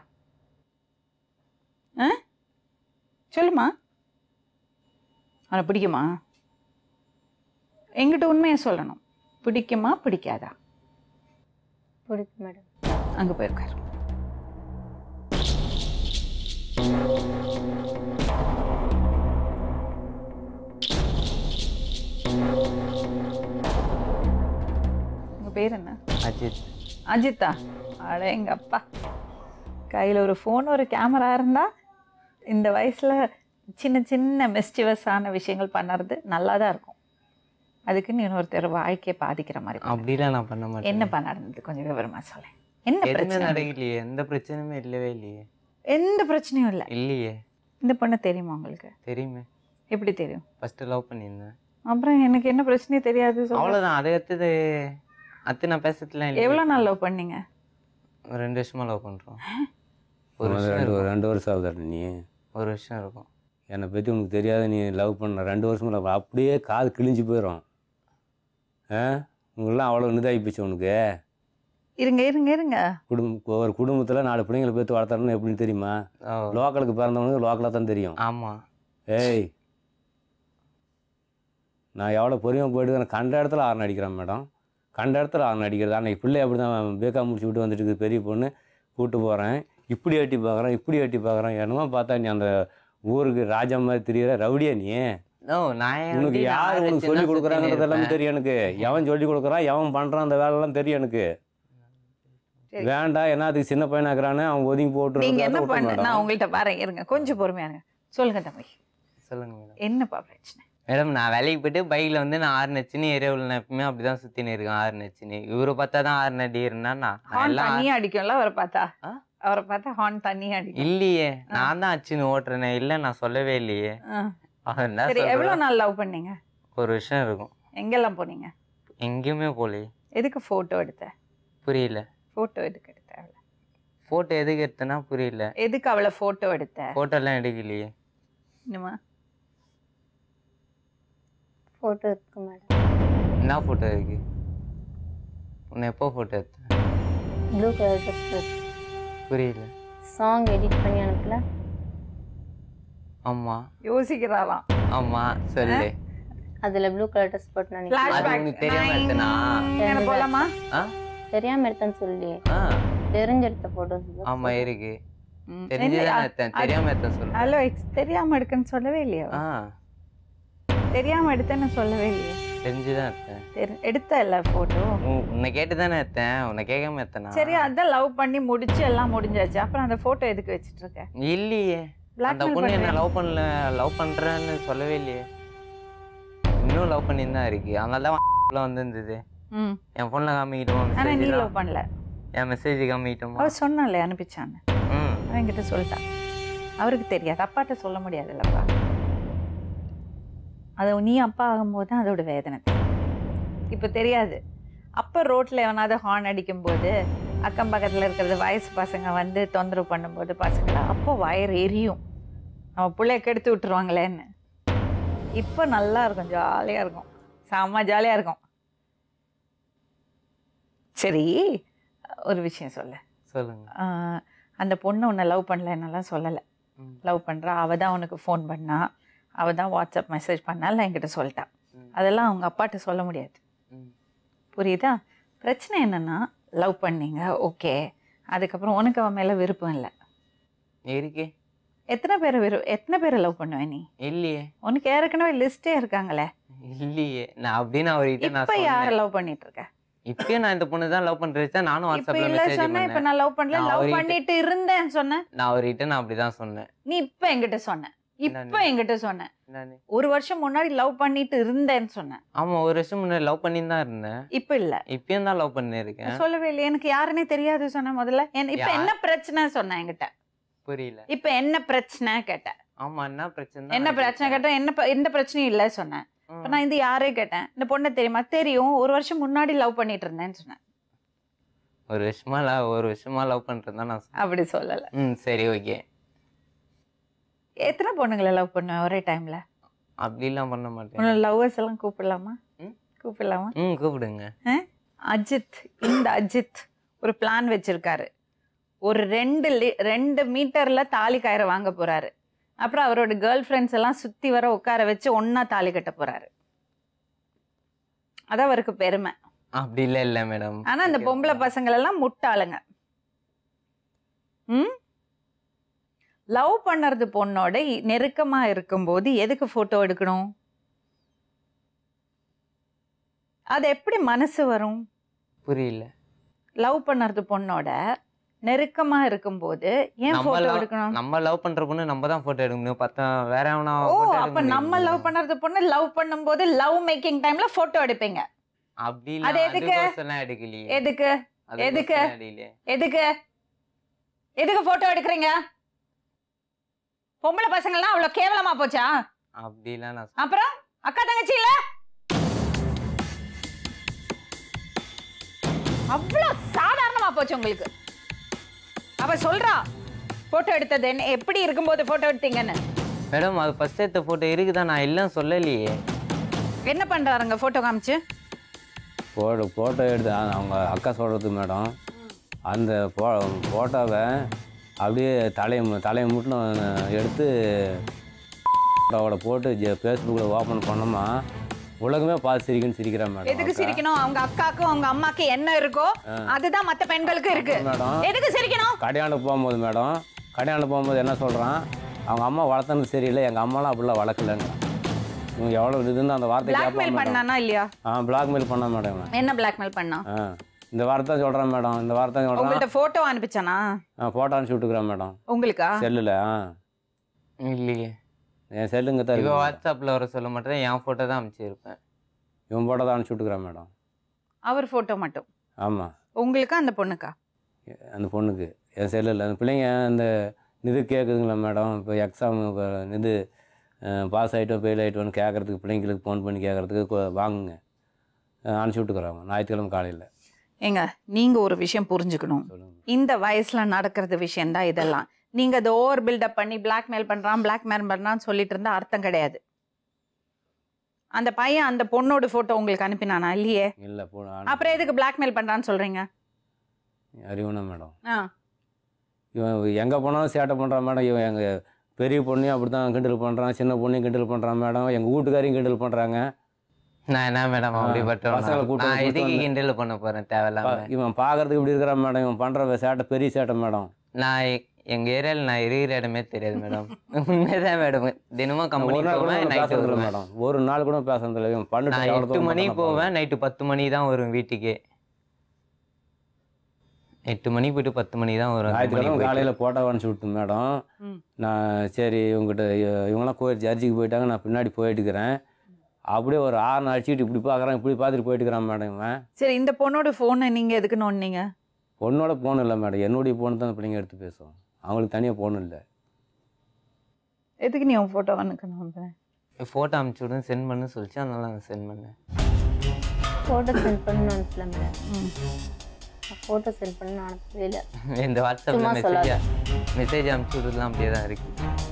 ஆ சொல்லுமா அவனை பிடிக்குமா எங்கிட்ட உண்மையை சொல்லணும் பிடிக்குமா பிடிக்காதா பிடிக்கும் மேடம் அங்கே போயிருக்காரு உங்க பேர் என்ன அஜித் அஜித்தா அட எங்க அப்பா கையில் ஒரு ஃபோன் ஒரு கேமரா இருந்தால் இந்த வயசில் சின்ன சின்ன மிஸ்டிவஸான விஷயங்கள் பண்ணுறது நல்லா தான் இருக்கும் அதுக்குன்னு இன்னொருத்தர் வாழ்க்கையை பாதிக்கிற மாதிரி பண்ணாத. அப்படிலாம் நான் பண்ண மாட்டேன் என்னப்பா நடந்தது கொஞ்சம் விவரமா சொல்லேன் என்ன எதுவுமே பிரச்சனை நடக்கலையே எந்த பிரச்சனையுமே இல்லவே இல்லையே எந்த பிரச்சனையும் இல்லை இல்லையே இந்த பொண்ணு தெரியுமா உங்களுக்கு தெரியுமே எப்படி தெரியும் ஃபஸ்ட்டு லவ் பண்ணியிருந்தேன் அப்புறம் எனக்கு என்ன பிரச்சனையும் தெரியாது சொல்லு. அவ்வளோதான் அதை எடுத்தது அத்து நான் பேசுறதுலாம் இல்லை எவ்வளோ நாள் லவ் பண்ணீங்க ஒரு ரெண்டு வருஷமா லவ் பண்ணுறோம் ஒரு ஒரு வருஷம் ரெண்டு இருக்கும். ரெண்டு வருஷம் ஆகுது நீ ஒரு வருஷம் இருக்கும் என்னை பற்றி உனக்கு தெரியாத நீ லவ் பண்ண ரெண்டு வருஷமா love பண்ண. அப்படியே காது கிழிஞ்சு போயிடும் ஆ உங்களெலாம் அவ்வளோ இதாகி போச்சு உனக்கு இருங்க இருங்க இருங்க குடும்பம் ஒரு குடும்பத்தில் நாலு பிள்ளைங்களை பேத்து வளர்த்தறன்னு எப்படின்னு தெரியுமா ஓ, லோக்கலுக்கு பிறந்தவனுக்கு லோக்கலாக தான் தெரியும் ஆமா ஏய் நான் எவ்வளோ பொறுமையாக போயிட்டு நான் கண்ட இடத்துல ஆரன் அடிக்கிறேன் மேடம் கண்ட இடத்துல ஆரன் அடிக்கிறது அன்னைக்கு பிள்ளை அப்படி தான் பேக்கா முடிச்சு விட்டு வந்துட்டு இருக்குது பெரிய பொண்ணு கூப்பிட்டு போகிறேன் இப்படி எட்டி பார்க்குறேன் இப்படி எட்டி பார்க்குறேன் என்னமோ பார்த்தா நீ அந்த ஊருக்கு ராஜா மாதிரி தெரியுற ரவுடியா நீ ஓ நான் ஏன் உனக்கு அப்படி நான் யார் ஆறு உனக்கு சின்ன சொல்லி கொடுக்குறாங்கிறது சுத்தினே எல்லாமே இருப்பேன். தெரியும் எனக்கு எவன் சொல்லி கொடுக்குறான் எவன் பண்ணுறான் அந்த வேலைலாம் தெரியும் எனக்கு சரி. வேண்டாம் என்ன அதுக்கு சின்ன பையனா இருக்கிறானே அவன் ஒதுங்கி போட்டு நீங்க என்ன விட்டு பண்ண மேடம். நான் உங்கள்கிட்ட வரேன் இருங்க கொஞ்சம் பொறுமையா இருங்க சொல்லுங்க தம்பி சொல்லுங்க மேடம் என்னப்பா பிரச்சனை மேடம் நான் வேலைக்கு போயிட்டு பைக்கில் வந்து நான் ஆறு நச்சுன்னு ஏரியாவில் நான் எப்பவுமே அப்படி தான் சுற்றினு இருக்கேன் ஆறு நச்சுன்னு இவரை பார்த்தா தான் ஆறு நடிகர்னா நான் நான் ஹார்ன் எல்லாம் தண்ணியா அடிக்கும்ல அவரை பார்த்தா ஆ? அவரை பார்த்தா ஹார்ன் தண்ணியா அடிக்கும் இல்லையே நான் தான் அச்சுன்னு ஓட்டுறேனே இல்லை நான் சொல்லவே இல்லையே ஆ. அவர் என்ன சரி சொல்றாரு? எவ்வளவு நாள் லவ் பண்ணீங்க ஒரு விஷயம் இருக்கும் எங்கெல்லாம் போனீங்க எங்கேயுமே போகலையே எதுக்கு போட்டோ எடுத்த புரியல போட்டோ எதுக்கு எடுத்த அவளை ஃபோட்டோ எதுக்கு எடுத்தேன்னா புரியல எதுக்கு அவளை போட்டோ எடுத்த ஃபோட்டோலாம் எடுக்கலையே என்னம்மா ஃபோட்டோ இருக்கு மேடம் என்ன ஃபோட்டோ இருக்கு உன்னை எப்போ ஃபோட்டோ எடுத்தேன் ப்ளூ கலர் ட்ரெஸ் புரியல சாங் எடிட் பண்ணி அனுப்பல ஆமாம் யோசிக்கிறாராம் ஆமாம் சொல்லு அதில் ப்ளூ கலர் ட்ரெஸ் போட்டு நான் நிக்கிறேன். அது Flashback. உனக்கு தெரியாம எடுத்தனா? என்ன போலாமா ஆ தெரியாம எடுத்தேன்னு சொல்லி ஆ தெரிஞ்ச எடுத்த ஃபோட்டோஸ் ஆமாம் இருக்கு ம். தெரிஞ்சுதான் என்ன- எடுத்தேன் தெரியாம எடுத்தேன் சொல்லு ஹலோ தெரியாம எடுக்கன்னு சொல்லவே இல்லையா ஆ தெரியாம எடுத்தேன்னு சொல்லவே இல்லையா தெரிஞ்சுதான் எடுத்தேன் தெரி- எடுத்த இல்ல போட்டோ உன்- உன்னை கேட்டு தானே எடுத்தேன் உன்னை கேட்காம எடுத்தேனா சரி அதான் லவ் பண்ணி முடிச்சு எல்லாம் முடிஞ்சாச்சு அப்புறம் அந்த போட்டோ எதுக்கு வச்சிட்டு இருக்க இல்லையே அந்த Blackmail பொண்ணு என்ன பண்றியா? லவ் பண்ணல லவ் பண்றேன்னு சொல்லவே இல்லையே இன்னும் லவ் பண்ணி தான் இருக்கு அதனால தான் வந்திருந்தது ம் என் ஃபோன்ல காமிக்கிட்டோமா ஆனா நீ மெசேஜ் லவ் பண்ணல என் மெசேஜ் காமிக்கிட்டோமா அவ சொன்னாலே அனுப்பிச்சான்னு ம் அவன் என்கிட்ட சொல்லிட்டான் அவருக்கு தெரியாது அப்பாட்ட சொல்ல முடியாதுல்லப்பா அது நீ அப்பா ஆகும்போது தான் அதோட வேதனை தெரியும் இப்போ தெரியாது அப்போ ரோட்டில் எவனாவது ஹார்ன் அடிக்கும்போது அக்கம் பக்கத்தில் இருக்கிறது வயசு பசங்க வந்து தொந்தரவு பண்ணும்போது பசங்களை அப்போ வயர் எரியும் நம்ம பிள்ளைய கெடுத்து விட்டுருவாங்களேன்னு இப்போ நல்லா இருக்கும் ஜாலியாக இருக்கும் செம்ம ஜாலியாக இருக்கும் சரி ஒரு விஷயம் சொல்ல சொல்லுங்க ஆஹ் அந்த பொண்ணு உன்னை லவ் பண்ணலன்னெல்லாம் சொல்லலை ம். லவ் பண்ணுறா அவள் தான் உனக்கு ஃபோன் பண்ணா அவள் தான் வாட்ஸ்அப் மெசேஜ் பண்ணாலும் என்கிட்ட சொல்லிட்டா ம். அதெல்லாம் அவங்க அப்பாட்ட சொல்ல முடியாது ம். புரியுதா பிரச்சனை என்னன்னா லவ் பண்ணீங்க ஓகே அதுக்கப்புறம் உனக்கு அவன் மேலே விருப்பம் இல்லை இருக்கு எத்தனை பேரை விரு எத்தனை பேரை லவ் பண்ணுவேன் நீ இல்லையே உனக்கு ஏற்கனவே லிஸ்டே இருக்காங்களே இல்லையே நான் அப்படின்னு அவர்கிட்ட நான் இப்போ யாரை சொன்னேன் லவ் பண்ணிட்டு இருக்க இப்பயும் நான் இந்த பொண்ணு தான் லவ் பண்றேன் நானும் இப்போ வாட்ஸ்அப்ல இல்லை மெசேஜ் சொன்னேன் இப்போ பண்ணேன் நான் லவ் பண்ணல நான் லவ் அவர்கிட்ட- பண்ணிட்டு இருந்தேன்னு சொன்னேன் நான் அவர்கிட்ட நான் அப்படிதான் சொன்னேன் நீ இப்போ என்கிட்ட சொன்ன இப்போ என்னன்னு? என்கிட்ட சொன்ன நானு ஒரு வருஷம் முன்னாடி லவ் பண்ணிட்டு இருந்தேன்னு சொன்னேன் ஆமா ஒரு வருஷம் முன்னாடி லவ் பண்ணி தான் இருந்தேன் இப்போ இல்ல இப்பயும் தான் லவ் பண்ணிருக்கேன் சொல்லவே இல்லை எனக்கு யாருன்னே தெரியாது சொன்னேன் முதல்ல என் இப்ப யார்? என்ன பிரச்சனை சொன்னேன் என்கிட்ட புரியல இப்ப என்ன பிரச்சனை கேட்டேன் ஆமா என்ன பிரச்சனை என்ன பிரச்சனை கேட்டேன் என்ன ப- எந்த பிரச்சனையும் இல்ல சொன்னேன் இப்ப நான் இந்த யாரே கேட்டேன் இந்த பொண்ணை தெரியுமா தெரியும் ஒரு வருஷம் முன்னாடி லவ் பண்ணிட்டு இருந்தேன்னு சொன்னேன் ஒரு வருஷமா லவ் ஒரு வருஷமா லவ் பண்றேன் தான் நான் சொன்னேன். அப்படி சொல்லல ம் சரி ஓகே எத்தனை பொண்ணுங்களை லவ் பண்ணுவேன் ஒரே டைம்ல அப்படிலாம் பண்ண மாட்டேன் உன்னோட லவ்வர்ஸ் எல்லாம் கூப்பிடலாமா ம்? கூப்பிடலாமா ம் கூப்பிடுங்க அஜித் இந்த அஜித் ஒரு பிளான் வச்சிருக்காரு ஒரு ரெண்டு லி- ரெண்டு மீட்டர்ல தாலி கயிறை வாங்க போறாரு அப்புறம் அவரோட கேர்ள் ஃப்ரெண்ட்ஸ் எல்லாம் சுத்தி வர உட்கார வச்சு ஒண்ணா தாலி கட்ட போறாரு அது அவருக்கு பெருமை அப்படி இல்ல இல்ல மேடம் ஆனா இந்த பொம்பளை பசங்கள் எல்லாம் முட்டாளுங்க ம் லவ் பண்ணுறது பொண்ணோட இ- நெருக்கமா இருக்கும்போது எதுக்கு போட்டோ எடுக்கணும் அது எப்படி மனசு வரும் புரியல லவ் பண்ணுறது பொண்ணோட நெருக்கமா இருக்கும்போது ஏன் நம்ம போட்டோ love- எடுக்கணும் நம்ம லவ் பண்ற பொண்ணு நம்ம தான் போட்டோ எடுக்க முடியும் பார்த்தா வேற எவனா ஓ photo எடுக்க அப்ப நம்ம முடியுமா? லவ் பண்ணுறது பொண்ணு லவ் பண்ணும்போது லவ் மேக்கிங் டைம்ல போட்டோ எடுப்பீங்க அப்படி அது இல்ல எதுக்கு? அதுக்கோசரம் எடுக்கலையே எதுக்கு அதுக்கோசரம் எதுக்கு? எடுக்கலையே. எதுக்கு எதுக்கு போட்டோ எடுக்கிறீங்க பொம்பளை பசங்கள்லாம் அவ்வளவு கேவலமா போச்சா அப்படிலாம் நான் அப்புறம் அக்கா தங்கச்சி இல்ல அவ்வளவு சாதாரணமா போச்சு உங்களுக்கு அவ சொல்றா போட்டோ எடுத்தது என்ன எப்படி இருக்கும்போது போட்டோ எடுத்தீங்கன்னு மேடம் அது ஃபர்ஸ்ட் எடுத்த போட்டோ இருக்குதா நான் இல்லைன்னு சொல்லலையே என்ன பண்றாருங்க போட்டோ காமிச்சு ஃபோட்டோ ஃபோட்டோ எடுத்து அ- அவங்க அக்கா சொல்கிறது மேடம் அந்த ஃபோ ஃபோட்டோவை அப்படியே தலையை மு- தலையை மட்டும் எடுத்து ஃபோட்டோவோட போட்டு ஃபேஸ்புக்கில் ஓப்பன் பண்ணோமா உலகமே பார்த்து சிரிக்குன்னு சிரிக்கிறேன் மேடம் எதுக்கு அக்கா. சிரிக்கணும் அவங்க அக்காக்கும் அவங்க அம்மாக்கு என்ன இருக்கோ அதுதான் மத்த பெண்களுக்கு இருக்கு மேடம் எதுக்கு சிரிக்கணும் கடையாண்டு போகும்போது மேடம் கடையாண்டு போகும்போது என்ன சொல்கிறான் அவங்க அம்மா வளர்த்தது சரியில்லை எங்கள் அம்மாலாம் அப்படிலாம் வளர்க்கலங்க இவங்க எவ்வளோ இதுன்னு அந்த வார்த்தை பிளாக்மெயில் கேட்பான் மேடம் பண்ணானா இல்லையா ஆ பிளாக்மெயில் பண்ண மேடம் இவன். என்ன பிளாக்மெயில் பண்ணா ஆ இந்த வாரத்தை சொல்கிறேன் மேடம் இந்த வாரத்தை சொல்கிறேன் உங்கள்ட்ட போட்டோ அனுப்பிச்சானா நான் ஃபோட்டோ அனுப்பிச்சி விட்டுக்கிறேன் மேடம் உங்களுக்கா செல்லில் ஆ இல்லையே என் செல்லுங்க தான் இவ இருக்கு. வாட்ஸ்அப்ல வர சொல்ல மாட்டேன் என் போட்டோ தான் அனுப்பிச்சிருப்பேன் இவன் ஃபோட்டோ தான் அனுப்பிச்சி விட்டுக்கிறேன் மேடம் அவர் போட்டோ மட்டும் ஆமாம் உங்களுக்கா அந்த பொண்ணுக்கா அந்த பொண்ணுக்கு என் செல்லில் அந்த பிள்ளைங்க அந்த இது கேட்குதுங்களா மேடம் இப்போ எக்ஸாம் இது பாஸ் ஆகிட்டோம் ஃபெயில் ஆகிட்டோன்னு கேட்குறதுக்கு பிள்ளைங்களுக்கு ஃபோன் பண்ணி கேட்குறதுக்கு வாங்குங்க அஹ் அனுப்பிச்சி விட்டுக்குறாங்க ஞாயிற்றுக்கிழமை காலையில் ஏங்க நீங்க ஒரு விஷயம் புரிஞ்சுக்கணும் சொல்லுங்கள் இந்த வயசுல நடக்கிறது விஷயம்தான் இதெல்லாம் நீங்க அதை ஓவர் பில்டப் பண்ணி பிளாக்மெயில் பண்றான் பிளாக்மெயில் பண்றான்னு சொல்லிட்டு இருந்தா அர்த்தம் கிடையாது அந்த பையன் அந்த பொண்ணோட போட்டோ உங்களுக்கு அனுப்பினானா இல்லையே இல்லை போ அப்புறம் எதுக்கு பிளாக்மெயில் பண்றான்னு சொல்றீங்க அறிவுனா மேடம் ஆ இவன் எங்கே போனாலும் சேட்டை பண்ணுறான் மேடம் இவன் எங்கள் பெரிய பொண்ணையும் அப்படி தான் கிண்டல் பண்ணுறான் சின்ன பொண்ணையும் கிண்டல் பண்ணுறான் மேடம் எங்கள் வீட்டுக்காரையும் கிண்டல் பண்ணுறாங்க நான் என்ன மேடம் ஆ, அப்படிப்பட்டவனா? பசங்களை கூட்டு நான் வந்து எதுக்கு கூட்டு கிண்டல் பண்ண போறேன் தேவையில்லாம இவன் பார்க்கறதுக்கு இப்படி இருக்கிறான் மேடம் இவன் பண்ணுற சேட்டை பெரிய சேட்டை மேடம் நான் எ- எங்க ஏரியால நான் இருக்கிற இடமே தெரியாது மேடம் உண்மைதான் மேடம் தினமும் ஒரு கம்பெனி நாள் கூட போவேன் நான் நைட்டு பேசுறதில்ல வருவேன் மேடம் ஒரு நாள் கூட பேசுறதில்ல இவன் பண்ணிட்டு நான் எவ்வளோ எட்டு தூரம் மணி பண்ணாலும் போவேன் நைட்டு பத்து மணி தான் வரும் வீட்டுக்கு எட்டு மணி போயிட்டு பத்து மணி தான் வரும் கம்பெனி ஞாயிற்றுக்கிழமை போயிட்டு. காலையில் போட்டோ அனுப்பிச்சி விட்டு மேடம் ம். நான் சரி இவங்ககிட்ட இ- இவங்கெல்லாம் கோயில் சர்ச்சுக்கு போயிட்டாங்க நான் பின்னாடி போயிட்டுக்கிறேன் அப்படியே ஒரு ஆறு அடிச்சுட்டு இப்படி பார்க்குறான் இப்படி பார்த்துட்டு போயிட்டுக்கிறான் மேடம் இவன் சரி இந்த பொண்ணோட போனை நீங்க எதுக்கு நோண்டினீங்க பொண்ணோட ஃபோன் இல்லை மேடம் என்னுடைய ஃபோன் தான் அந்த பிள்ளைங்க எடுத்து பேசும் அவங்களுக்கு தனியாக ஃபோன் இல்லை எதுக்கு நீ உன் போட்டோ அனுக்கணும் ஃபோட்டோ அனுப்பிச்சு விடுங்க சென்ட் பண்ணு சொல்லிச்சு அதனால நான் சென்ட் பண்ணேன் ஃபோட்டோ சென்ட் பண்ணு அனுப்பல மேடம் ம் ஃபோட்டோ சென்ட் பண்ணு அனுப்பவே இல்லை இந்த வாட்ஸ்அப்ல சும்மா மெசேஜ் சொல்லாத. மெசேஜ் அனுப்பிச்சு விடுறதுலாம் அப்படியே தான் இருக்கு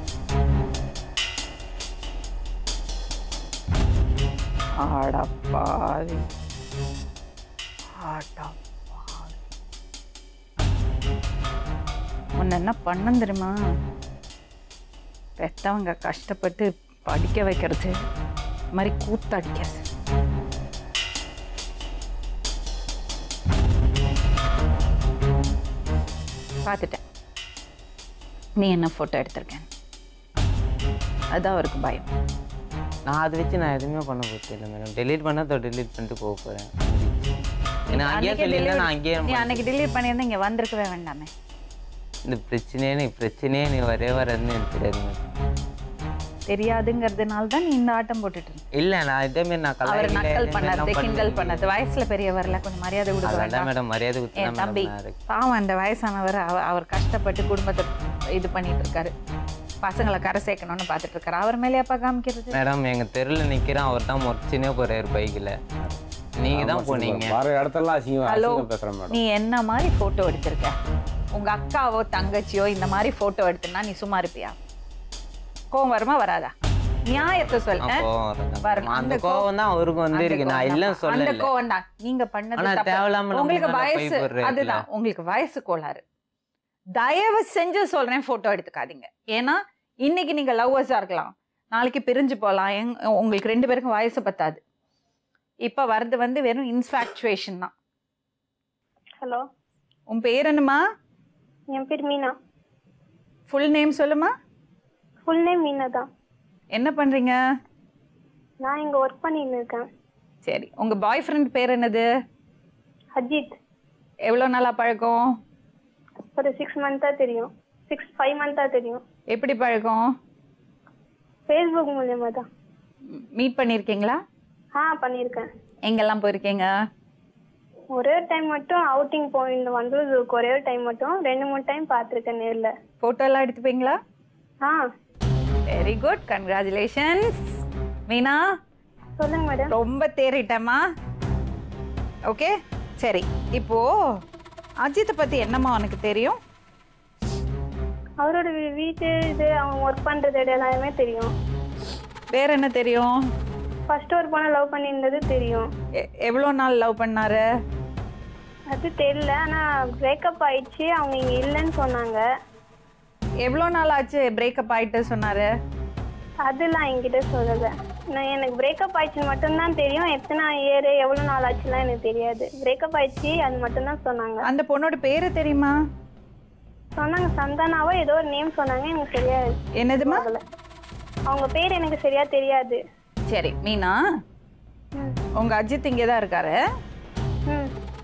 ஆடப்பாவி ஆடப்பாவி உன்னை என்ன பண்ண தெரியுமா பெத்தவங்க கஷ்டப்பட்டு படிக்க வைக்கிறது இது மாதிரி கூத்தடிக்கிறது பார்த்துட்டேன் நீ என்ன ஃபோட்டோ எடுத்திருக்கேன் அதுதான் அவருக்கு பயம் நான் அதை வச்சு நான் எதுவுமே பண்ண போகிறது இல்லை மேடம் டெலீட் பண்ணா டெலீட் பண்ணிட்டு போக போகிறேன் ஏன்னா அங்கேயே அன்னைக்கே சொல்லியிருந்தா நான் delete- அங்கேயே நீ அன்னைக்கு delete பண்ணியிருந்தா இங்கே வந்திருக்கவே வேண்டாமே இந்த பிரச்சனையே எனக்கு பிரச்சனையே நீ வரவே வராதுன்னு எனக்கு தெரியாது மேடம் தெரியாதுங்கிறதுனால தான் நீ இந்த ஆட்டம் போட்டுட்டு இருந்த இல்லை நான் இதே மாதிரி நான் அவர் கலாய்க்கல, நக்கல் இதே மாதிரிலாம் பண்ணது கிண்டல் பண்ணல. பண்ணது வயசுல பெரியவர்ல கொஞ்சம் மரியாதை கொடுக்க அதான் வேண்டாம் மேடம் மரியாதை கொடுத்து என் தான் தம்பி மேடம் நான் இருக்கேன். பாவம் அந்த வயசானவர் அவர் அவர் கஷ்டப்பட்டு குடும்பத்தை இது பண்ணிட்டு இருக்காரு பசங்களை கரை சேர்க்கணும்னு பார்த்துட்டு இருக்காரு அவர் மேலே அப்பா காமிக்கிறது மேடம் எங்க தெருவில் நிக்கிறேன் அவர் தான் முறைச்சினே போறாரு பைக்கில் நீங்க தான் போனீங்க வர இடத்தெல்லாம் அசிங்கம் ஹலோ அசிங்கம் பேசுகிறேன் மேடம் நீ என்ன மாதிரி போட்டோ எடுத்திருக்க உங்க அக்காவோ தங்கச்சியோ இந்த மாதிரி போட்டோ எடுத்துனா நீ சும்மா இருப்பியா கோவம் வருமா வராதா நியாயத்தை சொல் நான் கோவம் வரேன். பாருங்க, அந்த அந்த கோவம் தான் அவருக்கும் வந்து இருக்கு நான் இல்லைன்னு அந்த சொல்லல கோவம் தான் நீங்க பண்ணது ஆனா தப்பு. தேவையில்லாம நம்ம உங்களுக்கு மேல பழி வயசு போடுற அதுதான் உங்களுக்கு வயசு கோளாறு தயவு செஞ்சு சொல்றேன் போட்டோ எடுத்துக்காதீங்க ஏன்னா இன்னைக்கு நீங்க லவ்வர்ஸா இருக்கலாம் நாளைக்கு பிரிஞ்சு போகலாம் எங் உங்களுக்கு ரெண்டு பேருக்கும் வயசு பத்தாது இப்ப வர்றது வந்து வெறும் இன்ஃபாக்சுவேஷன் தான் ஹலோ உன் பேர் என்னம்மா என் பேர் மீனா ஃபுல் நேம் சொல்லுமா ஃபுல் நேம் மீனா தான் என்ன பண்றீங்க நான் இங்கே ஒர்க் பண்ணின்னு இருக்கேன் சரி உங்க பாய் ஃப்ரெண்ட் பேர் என்னது அஜித் எவ்வளோ நாளா பழக்கம் ஒரு சிக்ஸ் மந்த்தாக தெரியும் சிக்ஸ் ஃபைவ் மந்த்தாக தெரியும் எப்படி பழக்கம் ஃபேஸ்புக் மூலியமாக தான் மீட் பண்ணியிருக்கீங்களா ஆ பண்ணியிருக்கேன் எங்கெல்லாம் போயிருக்கீங்க ஒரே டைம் மட்டும் அவுட்டிங் போயிருந்தோம் வந்ததுக்கு ஒரே ஒரு டைம் மட்டும் ரெண்டு மூணு டைம் பார்த்துருக்கேன் நேரில் ஃபோட்டோ எல்லாம் எடுத்துப்பீங்களா ஆ வெரி குட் கங்க்ராச்சுலேஷன்ஸ் மீனா சொல்லுங்க மேடம் ரொம்ப தேறிட்டேம்மா ஓகே சரி இப்போ அஜித்தை பத்தி என்னம்மா உனக்கு தெரியும் அவரோட வீ- வீட்டு இது அவங்க ஒர்க் பண்ணுறது இடம் எல்லாமே தெரியும் வேற என்ன தெரியும் ஃபர்ஸ்ட் ஒரு பொண்ணை லவ் பண்ணியிருந்தது தெரியும் எ- எவ்வளோ நாள் லவ் பண்ணாரு அது தெரியல ஆனால் பிரேக்கப் ஆயிடுச்சு அவங்க இங்கே இல்லைன்னு சொன்னாங்க எவ்வளோ நாள் ஆச்சு பிரேக்கப் ஆயிட்டு சொன்னாரு அதெல்லாம் என்கிட்ட சொல்லலை நான் எனக்கு பிரேக்கப் ஆயிடுச்சுன்னு மட்டும்தான் தெரியும் எத்தனை இயர் எவ்வளோ நாள் ஆச்சுலாம் எனக்கு தெரியாது பிரேக்கப் ஆயிடுச்சு அது மட்டும்தான் சொன்னாங்க அந்த பொண்ணோட பேரு தெரியுமா சொன்னாங்க சந்தானாவோ ஏதோ ஒரு நேம் சொன்னாங்க எனக்கு சரியா என்னதுமா போகல அவங்க பேர் எனக்கு சரியா தெரியாது சரி மீனா ம் உங்க அஜித் இங்கே தான் இருக்காரு ம்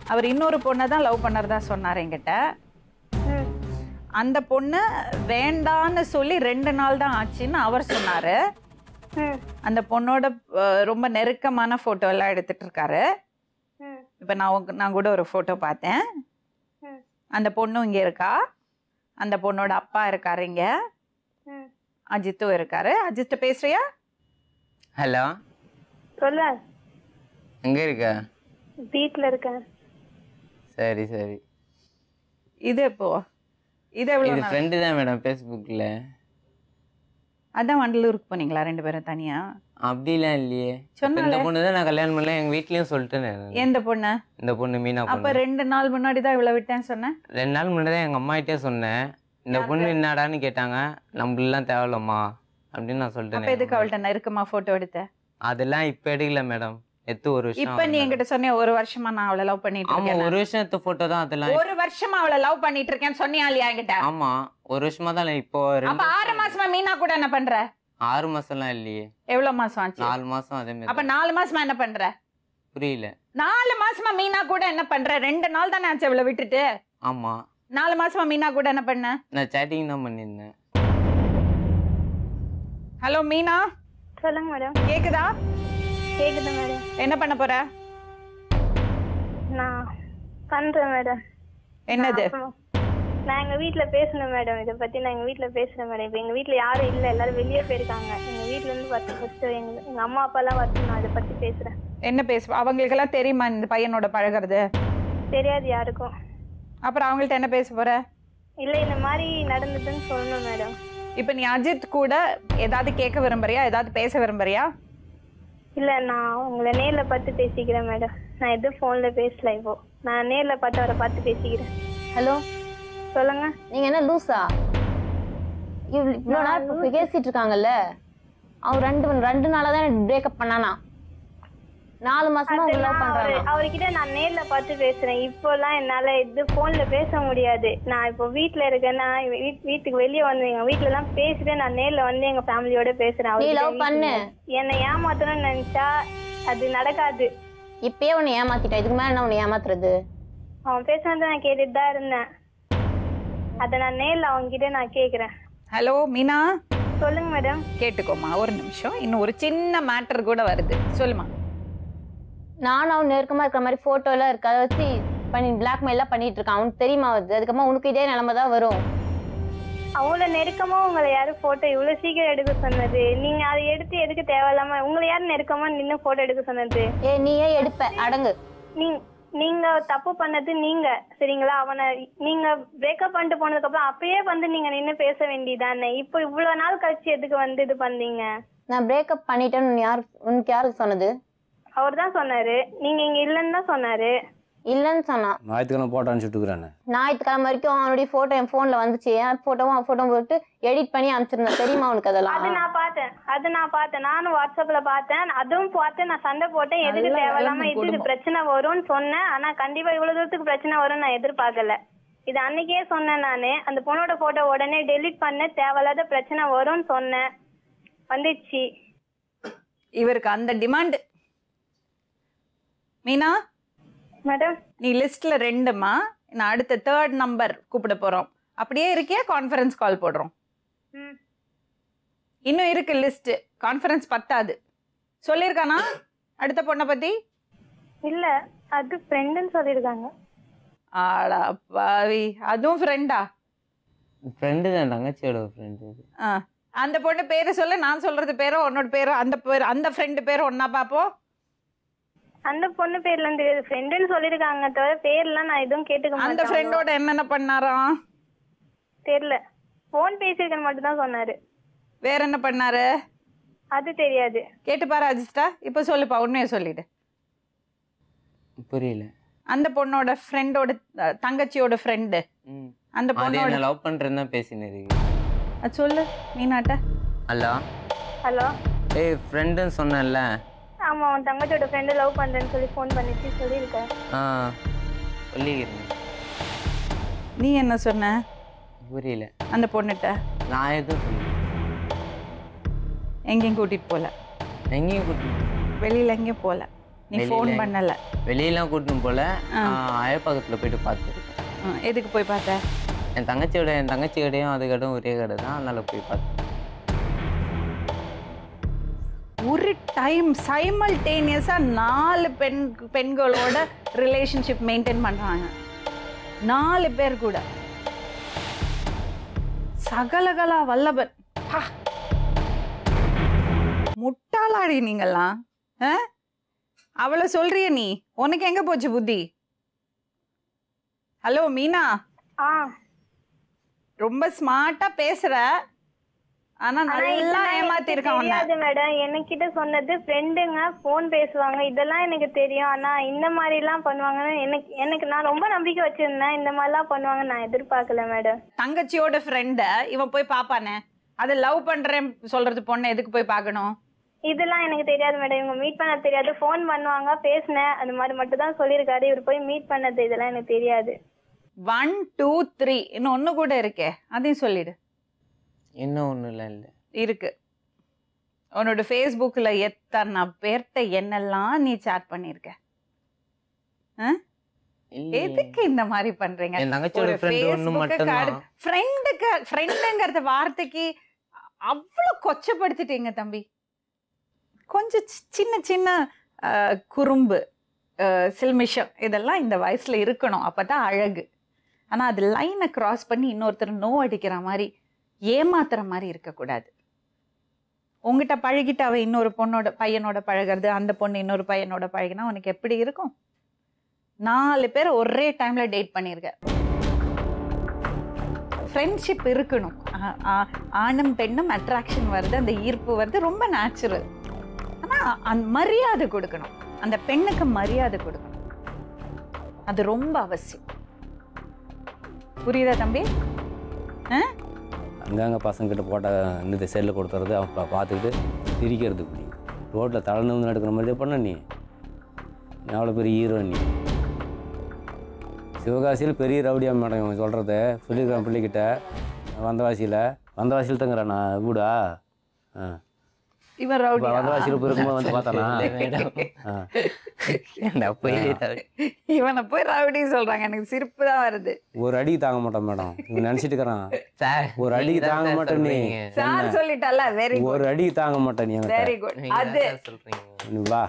அவர் இன்னொரு பொண்ணை தான் லவ் பண்ணறதா சொன்னார் என்கிட்ட ம் அந்த பொண்ணு வேண்டான்னு சொல்லி ரெண்டு நாள் தான் ஆச்சுன்னு அவர் சொன்னார் ம் அந்த பொண்ணோட அஹ், ரொம்ப நெருக்கமான ஃபோட்டோ எல்லாம் எடுத்துட்டு இருக்காரு ம் இப்போ நான் உங்க- நான் கூட ஒரு ஃபோட்டோ பார்த்தேன் ம் அந்த பொண்ணும் இங்கே இருக்கா அந்த பொண்ணோட அப்பா இருக்காரு இங்க ம் அஜித்தும் இருக்காரு அஜித்த பேசுறியா ஹலோ சொல்ல எங்கே இருக்க வீட்டில் இருக்கேன் சரி சரி இது எப்போ இது எவ்வளோ இது நாள்? ஃப்ரெண்டு தான் மேடம் ஃபேஸ்புக்கில் அதான் வண்டலூருக்கு போனீங்களா ரெண்டு பேரும் தனியா அப்படிலாம் இல்லையே இப்ப இந்த சொன்னாலே. பொண்ணு தான் நான் கல்யாணம் பண்ணல எங்கள் வீட்லேயும் சொல்லிட்டேன் நான். எந்த பொண்ணு இந்த பொண்ணு மீனா அப்ப பொண்ணு ரெண்டு நாள் முன்னாடி தான் இவ்வளவு விட்டேன்னு சொன்னேன் ரெண்டு நாள் முன்னாடி தான் எங்கள் அம்மாகிட்டே சொன்னேன் இந்த பொண்ணு என்னடான்னு கேட்டாங்க நம்மளெலாம் தேவையில்லம்மா அப்படின்னு நான் அப்ப எதுக்கு சொல்லிட்டேன் அவள்கிட்ட நெருக்கமா போட்டோ எடுத்த அதெல்லாம் இப்போ எடுக்கல மேடம் எத்து ஒரு வருஷம் இப்ப நீ என்கிட்ட சொன்னிய ஒரு வருஷமா நான் அவளை லவ் பண்ணிட்டு ஆமா இருக்கேன் ஒரு வருஷம் எடுத்த ஃபோட்டோ தான் அதெல்லாம் ஒரு வருஷமா அவளை லவ் பண்ணிட்டு இருக்கேன்னு சொன்னியா இல்லையா என்கிட்ட ஆமா ஒரு வருஷமா தான் இப்போ அப்ப ரெண்டு ஆறு மாசமா மீனா கூட என்ன பண்ற ஆறு மாசம்லாம் இல்லையே எவ்வளவு மாசம் ஆச்சு நாலு மாசம் அதே அப்ப மாதிரி நாலு மாசமா என்ன பண்ற புரியல நாலு மாசமா மீனா கூட என்ன பண்ற ரெண்டு நாள் தானே ஆச்சு அவளை விட்டுட்டு ஆமா நாலு மாசமா மீனா கூட என்ன பண்ண நான் சேட்டிங் தான் பண்ணியிருந்தேன் ஹலோ மீனா சொல்லுங்க மேடம் கேக்குதா கேக்குது மேடம் என்ன பண்ண போற நான் பண்றேன் மேடம் என்னது அப்புறம் நான் எங்க வீட்ல பேசணும் மேடம் இதை பத்தி நான் எங்க வீட்ல பேசுறேன் மேடம் இப்ப எங்க வீட்ல யாரும் இல்ல எல்லாரும் வெளியே போயிருக்காங்க எங்க வீட்ல இருந்து ஃபர்ஸ்ட் ஃபர்ஸ்ட் எங்க எங்க அம்மா அப்பா எல்லாம் வரட்டும் நான் இதை பத்தி பேசுறேன் என்ன பேச அவங்களுக்கெல்லாம் தெரியுமா இந்த பையனோட பழகுறது தெரியாது யாருக்கும் அப்புறம் அவங்கள்ட்ட என்ன பேச போற இல்ல இந்த மாதிரி நடந்ததுன்னு சொல்லணும் மேடம் இப்ப நீ அஜித் கூட ஏதாவது கேட்க விரும்புறியா ஏதாவது பேச விரும்புறியா இல்ல நான் உங்களை நேர்ல பார்த்து பேசிக்கிறேன் மேடம் நான் எதுவும் போன்ல பேசல இப்போ நான் நேர்ல பார்த்து அவரை பார்த்து பேசிக்கிறேன் ஹலோ சொல்லுங்க நீங்க என்ன லூசா இவ்வளோ இவ்வளோ நாள் இப்போ பேசிட்டு இருக்காங்கல்ல அவன் ரெண்டு ரெண்டு நாளாக தான் பிரேக்கப் பண்ணானா நாலு மாசமா அது உங்க லவ் நான் அவரு பண்றானா அவர்கிட்ட நான் நேர்ல பார்த்து பேசுறேன் இப்போலாம் என்னால இது போன்ல பேச முடியாது நான் இப்போ வீட்ல இருக்கேன்னா வீட்- வீட்டுக்கு வெளியே வந்து எங்க வீட்ல எல்லாம் பேசிட்டு நான் நேர்ல வந்து எங்க ஃபேமிலியோட பேசுறேன் நீ அவர்கிட்ட love பண்ணு. வீட்டுல. என்னை ஏமாத்தணும்னு நினைச்சா அது நடக்காது இப்பயே உன்னை ஏமாத்திட்டான் இதுக்கு மேல என்ன உன்னை ஏமாத்துறது அவன் பேசுனதை நான் கேட்டுட்டு தான் இருந்தேன் அதை நான் நேர்ல அவங்க கிட்ட நான் கேக்குறேன் ஹலோ மீனா சொல்லுங்க மேடம் கேட்டுக்கோமா ஒரு நிமிஷம் இன்னும் ஒரு சின்ன மேட்டர் கூட வருது சொல்லுமா நானும் அவன் நெருக்கமா இருக்கிற மாதிரி போட்டோ எல்லாம் இருக்கு அதை வச்சு பண்ணி பிளாக்மெயில் எல்லாம் பண்ணிட்டு இருக்கான் அவனுக்கு தெரியுமா அது அதுக்கப்புறமா உனக்கு இதே நிலைமை தான் வரும் அவ்வளோ நெருக்கமா உங்களை யாரு போட்டோ இவ்வளவு சீக்கிரம் எடுக்க சொன்னது நீங்க அதை எடுத்து எதுக்கு தேவையில்லாம உங்களை யாரு நெருக்கமா நின்று போட்டோ எடுக்க சொன்னது ஏ நீயே எடுப்ப அடங்கு நீங்க நீங்க தப்பு பண்ணது நீங்க சரிங்களா அவனை நீங்க பிரேக்கப் பண்ணிட்டு போனதுக்கு அப்புறம் அப்பயே வந்து நீங்க நின்னு பேச வேண்டியதானே இப்போ இவ்வளவு நாள் கழிச்சு எதுக்கு வந்து இது பண்ணீங்க நான் பிரேக்கப் பண்ணிட்டேன்னு உன்னை யார் உனக்கு யாருக்கு சொன்னது அவர் தான் சொன்னாரு நீங்க இங்க இல்லைன்னு தான் சொன்னாரு இல்லைன்னு சொன்னான் ஞாயிற்றுக்கிழமை போட்டோ அனுப்பிச்சுட்டுக்கிறேன் ஞாயிற்றுக்கிழமை வரைக்கும் அவனுடைய போட்டோ என் போன்ல வந்துச்சு என் போட்டோவும் போட்டோ போட்டு எடிட் பண்ணி அனுப்பிச்சிருந்தேன் தெரியுமா உனக்கு அது அதெல்லாம் நான் பார்த்தேன் அது நான் பார்த்தேன் நானும் வாட்ஸ்அப்ல பார்த்தேன் அதுவும் பார்த்து நான் சண்டை போட்டேன் எதுக்கு நல்ல தேவையில்லாம வேலை இதுக்கு குடும்பம். பிரச்சனை பிரச்சனை வரும்னு சொன்னேன் ஆனா கண்டிப்பா இவ்வளவு தூரத்துக்கு பிரச்சனை வரும்னு நான் எதிர்பார்க்கல இது அன்னைக்கே சொன்னேன் நானு அந்த பொண்ணோட போட்டோ உடனே டெலீட் பண்ண தேவையில்லாத பிரச்சனை வரும்னு சொன்னேன் வந்துச்சு இவருக்கு அந்த டிமாண்ட் மீனா மேடம் நீ லிஸ்ட்ல ரெண்டுமா நான் அடுத்த தேர்ட் நம்பர் கூப்பிட போறோம் அப்படியே இருக்கியா கான்ஃபரன்ஸ் கால் போடுறோம் ம் இன்னும் இருக்கு லிஸ்ட் கான்ஃபரன்ஸ் பத்தாது சொல்லியிருக்கானா அடுத்த பொண்ணை பத்தி இல்ல அது ஃப்ரெண்டுன்னு சொல்லியிருக்காங்க ஆடா பாவி அதுவும் ஃப்ரெண்டா ஃப்ரெண்டு தான் தங்கச்சியோட ஃப்ரெண்டு ஆ அந்த பொண்ணு பேரை சொல்ல நான் சொல்றது பேரும் உன்னோட பேரும் அந்த பேர் அந்த ஃப்ரெண்டு பேரும் ஒன்னா பாப்போம் அந்த பொண்ணு பேர்லாம் தெரியாது ஃப்ரெண்டுன்னு சொல்லியிருக்காங்க தவிர பேர்லாம் நான் எதுவும் கேட்டுக்க அந்த மாட்டேன் ஃப்ரெண்டோட என்னென்ன பண்ணாராம் தெரியல ஃபோன் பேசியிருக்கேன்னு மட்டும் தான் சொன்னாரு வேற என்ன பண்ணாரு அது தெரியாது கேட்டு பாரு அஜிஸ்டா இப்போ சொல்லுப்பா உண்மையை சொல்லிடு புரியல அந்த பொண்ணோட ஃப்ரெண்டோட தங்கச்சியோட ஃப்ரெண்டு ம் அந்த அது பொண்ணோட என்ன லவ் பண்ணுறேன்னு தான் பேசினு இருக்கு அது சொல்லு மீனாட்ட ஹலோ ஹலோ ஏய் ஃப்ரெண்டுன்னு சொன்னேன்ல ஆமா அவன் தங்கச்சியோட ஃப்ரெண்டு லவ் பண்றேன்னு சொல்லி ஃபோன் பண்ணிச்சு சொல்லியிருக்கேன் ஆ சொல்லிக்கிறேன் நீ என்ன சொன்ன புரியல அந்த பொண்ணுட்ட நான் எதுவும் சொல்லல எங்கேயும் கூட்டிட்டு போல எங்கேயும் கூட்டிட்டு வெளியில எங்கேயும் போல நீ ஃபோன் வெளியில- பண்ணல வெளியெல்லாம் கூட்டின்னு போல ஆ. அயப்பக்கத்தில் போயிட்டு பார்த்துருக்கேன் ஆ, எதுக்கு போய் பார்த்த என் தங்கச்சியோட என் தங்கச்சி கடையும் அது கடையும் ஒரே கடை தான் அதனால போய் பார்த்தேன் ஒரு டைம் சைமல்டேனியஸா நாலு பெண் பெண்களோட ரிலேஷன்ஷிப் மெயின்டைன் பண்றாங்க நாலு பேர் கூட சகலகலா வல்லபன் பா. முட்டாளாடி நீங்கெல்லாம் ஆ? அவளை சொல்றிய நீ உனக்கு எங்க போச்சு புத்தி ஹலோ மீனா ஆ ரொம்ப ஸ்மார்ட்டா பேசுற ஆனா ஆனா நல்லா இதெல்லாம் ஏமாத்தி எனக்கு இருக்கான் உன்னை. தெரியாது மேடம் என்கிட்ட சொன்னது ஃப்ரெண்டுங்க ஃபோன் பேசுவாங்க இதெல்லாம் எனக்கு தெரியும் ஆனா இந்த மாதிரி எல்லாம் பண்ணுவாங்கன்னு எனக்கு எனக்கு நான் ரொம்ப நம்பிக்கை வச்சிருந்தேன் இந்த மாதிரிலாம் பண்ணுவாங்க நான் எதிர்பார்க்கல மேடம் தங்கச்சியோட ஃப்ரெண்ட இவன் போய் பாப்பானே அது லவ் பண்றேன் சொல்றது பொண்ணை எதுக்கு போய் பார்க்கணும் இதெல்லாம் எனக்கு தெரியாது மேடம் இவங்க மீட் பண்ண தெரியாது ஃபோன் பண்ணுவாங்க பேசினேன் அந்த மாதிரி மட்டும் தான் சொல்லியிருக்காரு இவர் போய் மீட் பண்ணது இதெல்லாம் எனக்கு தெரியாது ஒன் டூ த்ரீ இன்னும் ஒன்று கூட இருக்கே அதையும் சொல்லிடு இன்னும் ஒன்றும் இல்லை இருக்கு உன்னோட ஃபேஸ்புக்கில் எத்தனை பேர்கிட்ட என்னெல்லாம் நீ சாட் பண்ணியிருக்க இல்லையே. எதுக்கு இந்த மாதிரி பண்றீங்க என் தங்கச்சியோட ஃப்ரெண்ட் ஒன்று மட்டும்தான் ஃப்ரெண்டுக்கு ஃப்ரெண்டுங்கிறத வார்த்தைக்கு அவ்வளோ கொச்சப்படுத்திட்டீங்க தம்பி கொஞ்சம் சி- சின்ன சின்ன அஹ், குறும்பு அஹ், சில்மிஷம் இதெல்லாம் இந்த வயசுல இருக்கணும் அப்பதான் அழகு ஆனா அது லைனை கிராஸ் பண்ணி இன்னொருத்தர் நோ அடிக்கிற மாதிரி ஏமாத்துற மாதிரி இருக்கக்கூடாது உங்ககிட்ட பழகிட்டு அவ இன்னொரு பொண்ணோட பையனோட பழகிறது அந்த பொண்ணு இன்னொரு பையனோட பழகினா உனக்கு எப்படி இருக்கும் நாலு பேர் ஒரே டைம்ல டேட் பண்ணியிருக்க ஃப்ரெண்ட்ஷிப் இருக்கணும் ஆ- ஆ- ஆணும் பெண்ணும் அட்ராக்ஷன் வருது அந்த ஈர்ப்பு வருது ரொம்ப நேச்சுரல் ஆனால் அந்த மரியாதை கொடுக்கணும் அந்த பெண்ணுக்கு மரியாதை கொடுக்கணும் அது ரொம்ப அவசியம் புரியுதா தம்பி அங்கங்கே பசங்கிட்ட போட்ட இந்த செல்லை கொடுத்துறது அவன் பா- பார்த்துக்கிட்டு சிரிக்கிறது இப்படி ரோட்டில் தலை நிமிர்ந்து நடக்கிற மாதிரியே பண்ண நீ நீ அவ்வளோ பெரிய ஹீரோ நீ சிவகாசியில் பெரிய ரவுடியா மேடம் இவன் சொல்கிறத சொல்லியிருக்கான் பிள்ளைகிட்ட வந்தவாசியில் வந்தவாசியில் தங்குறா நான் வீடா ஆ இவன் ரவுடி இப்போ வந்தவாசியில் போய் இருக்கும்போது வந்து பார்த்தானா மேடம் ஆ நான் போய் தவிர- இவனை போய் ரவுடி சொல்றாங்க எனக்கு சிரிப்பு தான் வருது ஒரு அடிக்கு தாங்க மாட்டான் மேடம் இவன் நினச்சிட்டு இருக்கிறான் சார் ஒரு அடிக்கு நீங்க தான் தாங்க சார் மாட்டேன் நீ. சொல்றீங்க. சார் சொல்லிட்டல வெரி ஒரு குட் அடிக்கு தாங்க மாட்டேன் நீ என்கிட்ட. வெரி குட் நீங்க தான் அது சார் சொல்றீங்க நீ வா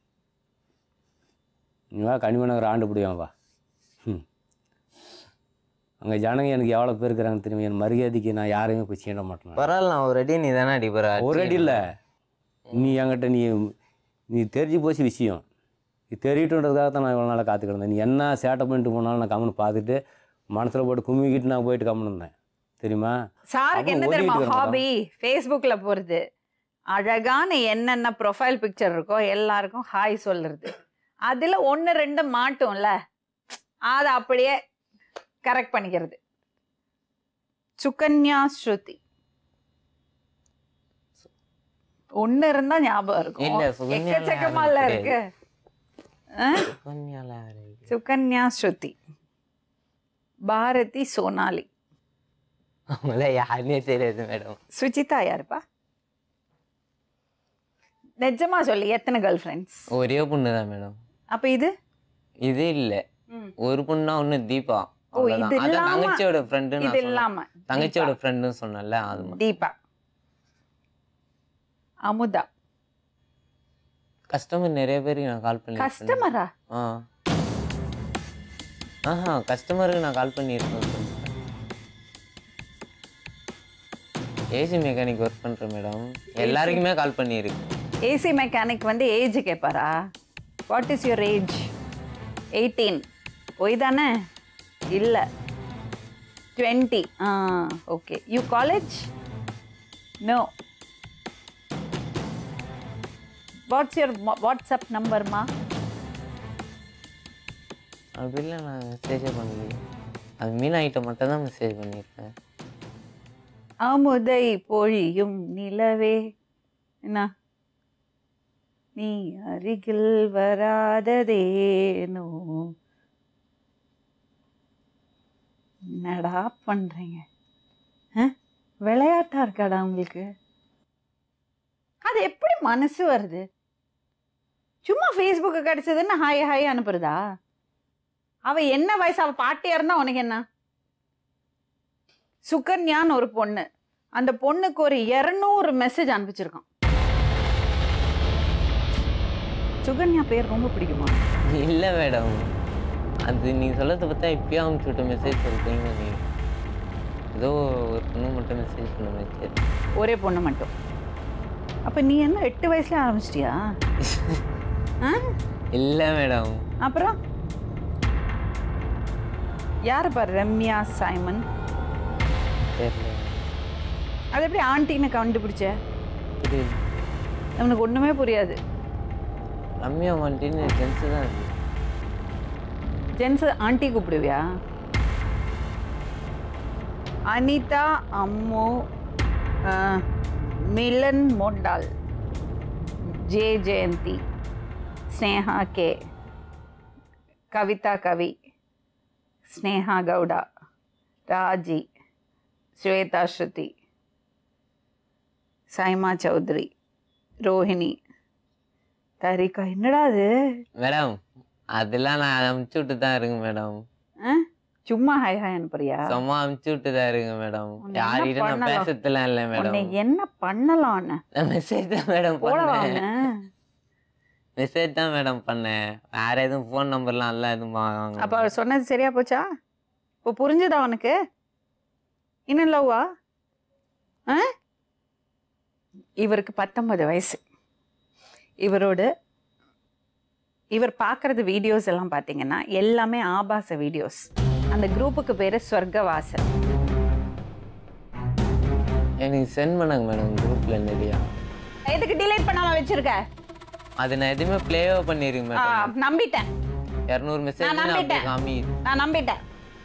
நீ வா கனிமநகர் ஆண்டு பிடிவான் வா ம் அங்கே ஜனங்க எனக்கு எவ்வளோ பேர் இருக்கிறாங்க தெரியும் என் மரியாதைக்கு நான் யாரையுமே போய் சீண்ட மாட்டேன் பரவாயில்ல நான் ஒரு அடி நீ தானே அடிப்பற ஒரு அடி இல்லை நீ என்கிட்ட நீ நீ தெரிஞ்சு போச்சு விஷயம் நீ தெரியட்டுன்றதுக்காக தான் நான் இவ்வளோ நாளாக காத்துக்கிடந்தேன் நீ என்ன சேட்டை பண்ணிட்டு போனாலும் நான் கம்முன்னு பார்த்துட்டு மனசில் போட்டு கும்மிக்கிட்டு நான் போயிட்டு கம்முன்னு இருந்தேன் தெரியுமா சாருக்கு என்ன அவன் தெரியுமா ஓடிட்டு இருக்கான் ஹாபி ஃபேஸ்புக்ல போறது அழகான என்னென்ன ப்ரொஃபைல் பிக்சர் இருக்கோ எல்லாருக்கும் ஹாய் சொல்றது அதுல ஒன்று ரெண்டு மாட்டும்ல அதை அப்படியே கரெக்ட் பண்ணிக்கிறது சுகன்யா ஸ்ருதி ஒண்ணு இருந்தா ஞாபகம் இல்ல, இருக்கும் சுகன்யால எக்கச்சக்கமால யாரும் இருக்கு ஆ? சுகன்யால யாரு இது? சுகன்யா ஸ்ருதி பாரதி சோனாலி அவங்கள யாருன்னே தெரியாது மேடம் சுஜிதா யாருப்பா நிஜமா சொல்லி எத்தனை கேர்ள் ஃப்ரெண்ட்ஸ் ஒரே பொண்ணு தான் மேடம் அப்ப இது இது இல்ல ஒரு பொண்ணா ஒண்ணு தீபா ஓ, இது அவ்வளவுதான். அதான் இல்லாம- தங்கச்சியோட ஃப்ரெண்டு இது நான் சொன்னேன். இல்லாம தங்கச்சியோட ஃப்ரெண்டுன்னு சொன்னேன்ல அது மட்டும். தீபா அமுதா கஸ்டமர் நிறைய பேருக்கு நான் கால் பண்ணி கஸ்டமரா ஆ ஆஹா கஸ்டமருக்கு நான் கால் பண்ணியிருக்கேன் ஏசி மெக்கானிக் ஒர்க் பண்ணுறேன் மேடம் எல்லாருக்குமே கால் பண்ணியிருக்கேன் ஏசி மெக்கானிக் வந்து ஏஜ் கேட்பாரா what is your age eighteen போய் தானே இல்லை twenty ah okay you college no what's your WhatsApp நம்பர்மா அப்படிலாம் நான் மெசேஜே பண்ணலையே அது மீனாகிட்ட மட்டும் தான் மெசேஜ் பண்ணியிருக்கேன் அமுதை பொழியும் நிலவே என்ன நீ அருகில் வராததேனோ என்னடா பண்றீங்க அஹ்? விளையாட்டா இருக்காடா உங்களுக்கு அது எப்படி மனசு வருது சும்மா ஃபேஸ்புக்கு கிடைச்சதுன்னு ஹாய் ஹாய் அனுப்புறதா அவ என்ன வயசு அவ பாட்டியா இருந்தா உனக்கு என்ன சுகன்யான்னு ஒரு பொண்ணு அந்த பொண்ணுக்கு ஒரு இரநூறு மெசேஜ் அனுப்பிச்சிருக்கான் சுகன்யா பேர் ரொம்ப பிடிக்குமா இல்லை மேடம் அது நீங்கள் சொல்லதை பார்த்தா இப்பயே அனுப்பிச்சு விட்ட மெசேஜ் சொல்கிறீங்க நீ ஏதோ ஒரு பொண்ணு மட்டும் மெசேஜ் பண்ண மெசேஜ் ஒரே பொண்ணு மட்டும் அப்ப நீ என்ன எட்டு வயசுல ஆரம்பிச்சிட்டியா ஆ? இல்லை மேடம் அப்புறம் யாரு பாரு ரம்யா சைமன் தெரியல அது எப்படி ஆண்டின்னு கண்டுபிடிச்ச புரியல அவனுக்கு ஒண்ணுமே புரியாது ரம்யா வந்துட்டு ஜென்ஸு தான் இருக்கு ஜென்ஸ் ஆண்டி கூப்பிடுவியா அனிதா அம்மு அஹ், மிலன் மொண்டால் ஜே ஜெயந்தி ஸ்னேகா கே கவிதா கவி ஸ்னேகா கவுடா ராஜி ஸ்வேதா ஸ்ருதி சைமா சௌத்ரி ரோஹிணி தரிகா என்னடா அது மேடம் அதெல்லாம் நான் அனுப்பிச்சு விட்டு தான் இருக்கு மேடம் ஆ? சும்மா ஹாய் ஹாய் அனுப்புறியா சும்மா அனுப்பிச்சு விட்டு தான் இருக்கு மேடம் உன்னை என்ன யார்கிட்ட நான் பண்ணலாம்? பேசத்துலாம் இல்லை உன்னை மேடம் என்ன பண்ணலான்னு நான் மெசேஜ் தான் மேடம் போடவா பண்ணேன் மெசேஜ் தான் மேடம் பண்ணேன் வேற எதுவும் ஃபோன் நம்பர்லாம் எல்லாம் எதுவும் வாங்க அப்ப அவர் சொன்னது சரியா போச்சா இப்போ புரிஞ்சுதா உனக்கு இன்னும் லவ்வா ஆ இவருக்கு பத்தொன்பது வயசு இவரோட இவர் பார்க்குறது வீடியோஸ் எல்லாம் பார்த்தீங்கன்னா எல்லாமே ஆபாச வீடியோஸ் அந்த குரூப்புக்கு பேர் சொர்க்கவாசல் எனக்கு சென்ட் பண்ணாங்க மேடம் குரூப்ல நிறையா எதுக்கு டிலேட் பண்ணாம வச்சிருக்க அது நான் எதுவுமே ப்ளேவோ பண்ணிருக்கேன் ஆ, மேடம் நம்பிட்டேன் இரநூறு மெசேஜ் நான் நான் அப்படியே நம்பிட்டேன். காமி நான் நம்பிட்டேன்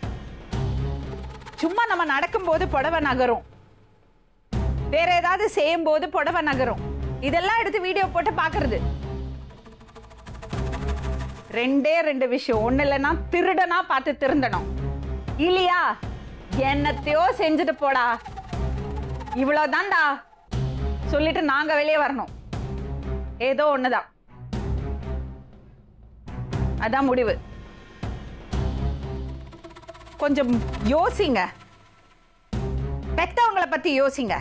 சும்மா நம்ம நடக்கும்போது புடவை நகரும் வேற ஏதாவது செய்யும் போது புடவை நகரும் இதெல்லாம் எடுத்து வீடியோ போட்டு பாக்குறது ரெண்டே ரெண்டு விஷயம் ஒண்ணு இல்லைன்னா திருடனா பார்த்து திருந்தணும் இல்லையா என்னத்தையோ செஞ்சுட்டு போடா இவ்வளவுதான்டா சொல்லிட்டு நாங்க வெளியே வரணும் ஏதோ ஒண்ணுதான் அதான் முடிவு கொஞ்சம் யோசிங்க பெத்தவங்கள பத்தி யோசிங்க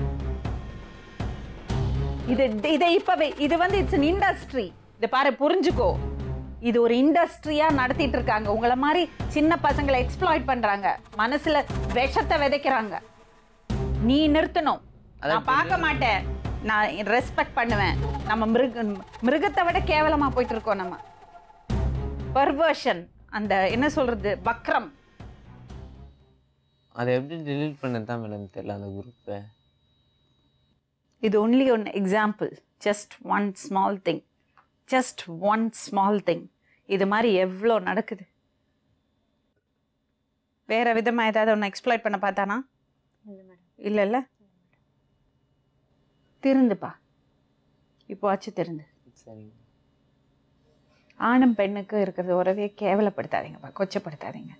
இது இதை இப்பவே இது வந்து இட்ஸ் an இண்டஸ்ட்ரி இது பாரு புரிஞ்சுக்கோ இது ஒரு இண்டஸ்ட்ரியா நடத்திட்டு இருக்காங்க உங்கள மாதிரி சின்ன பசங்களை எக்ஸ்ப்ளாய்ட் பண்றாங்க மனசுல விஷத்தை விதைக்கிறாங்க நீ நிறுத்தணும் நான் பார்க்க மாட்டேன் நான் ரெஸ்பெக்ட் பண்ணுவேன் நம்ம மிருக மிருகத்தை விட கேவலமா போயிட்டு இருக்கோம் நம்ம பர்வர்ஷன் அந்த என்ன சொல்றது வக்ரம் அதை எப்படி delete பண்ணது தான் மேடம் தெரியல அந்த குரூப்பை இது only one example just one small thing just one small thing இது மாதிரி எவ்வளோ நடக்குது வேற விதமா ஏதாவது ஒன்று எக்ஸ்ப்ளாய்ட் பண்ண பார்த்தானா இல்லை மேடம் இல்லைல்ல திருந்துப்பா இப்போ ஆச்சு திருந்து சரிங்க ஆணும் பெண்ணுக்கு இருக்கிற உறவே கேவலப்படுத்தாதீங்கப்பா கொச்சப்படுத்தாதீங்க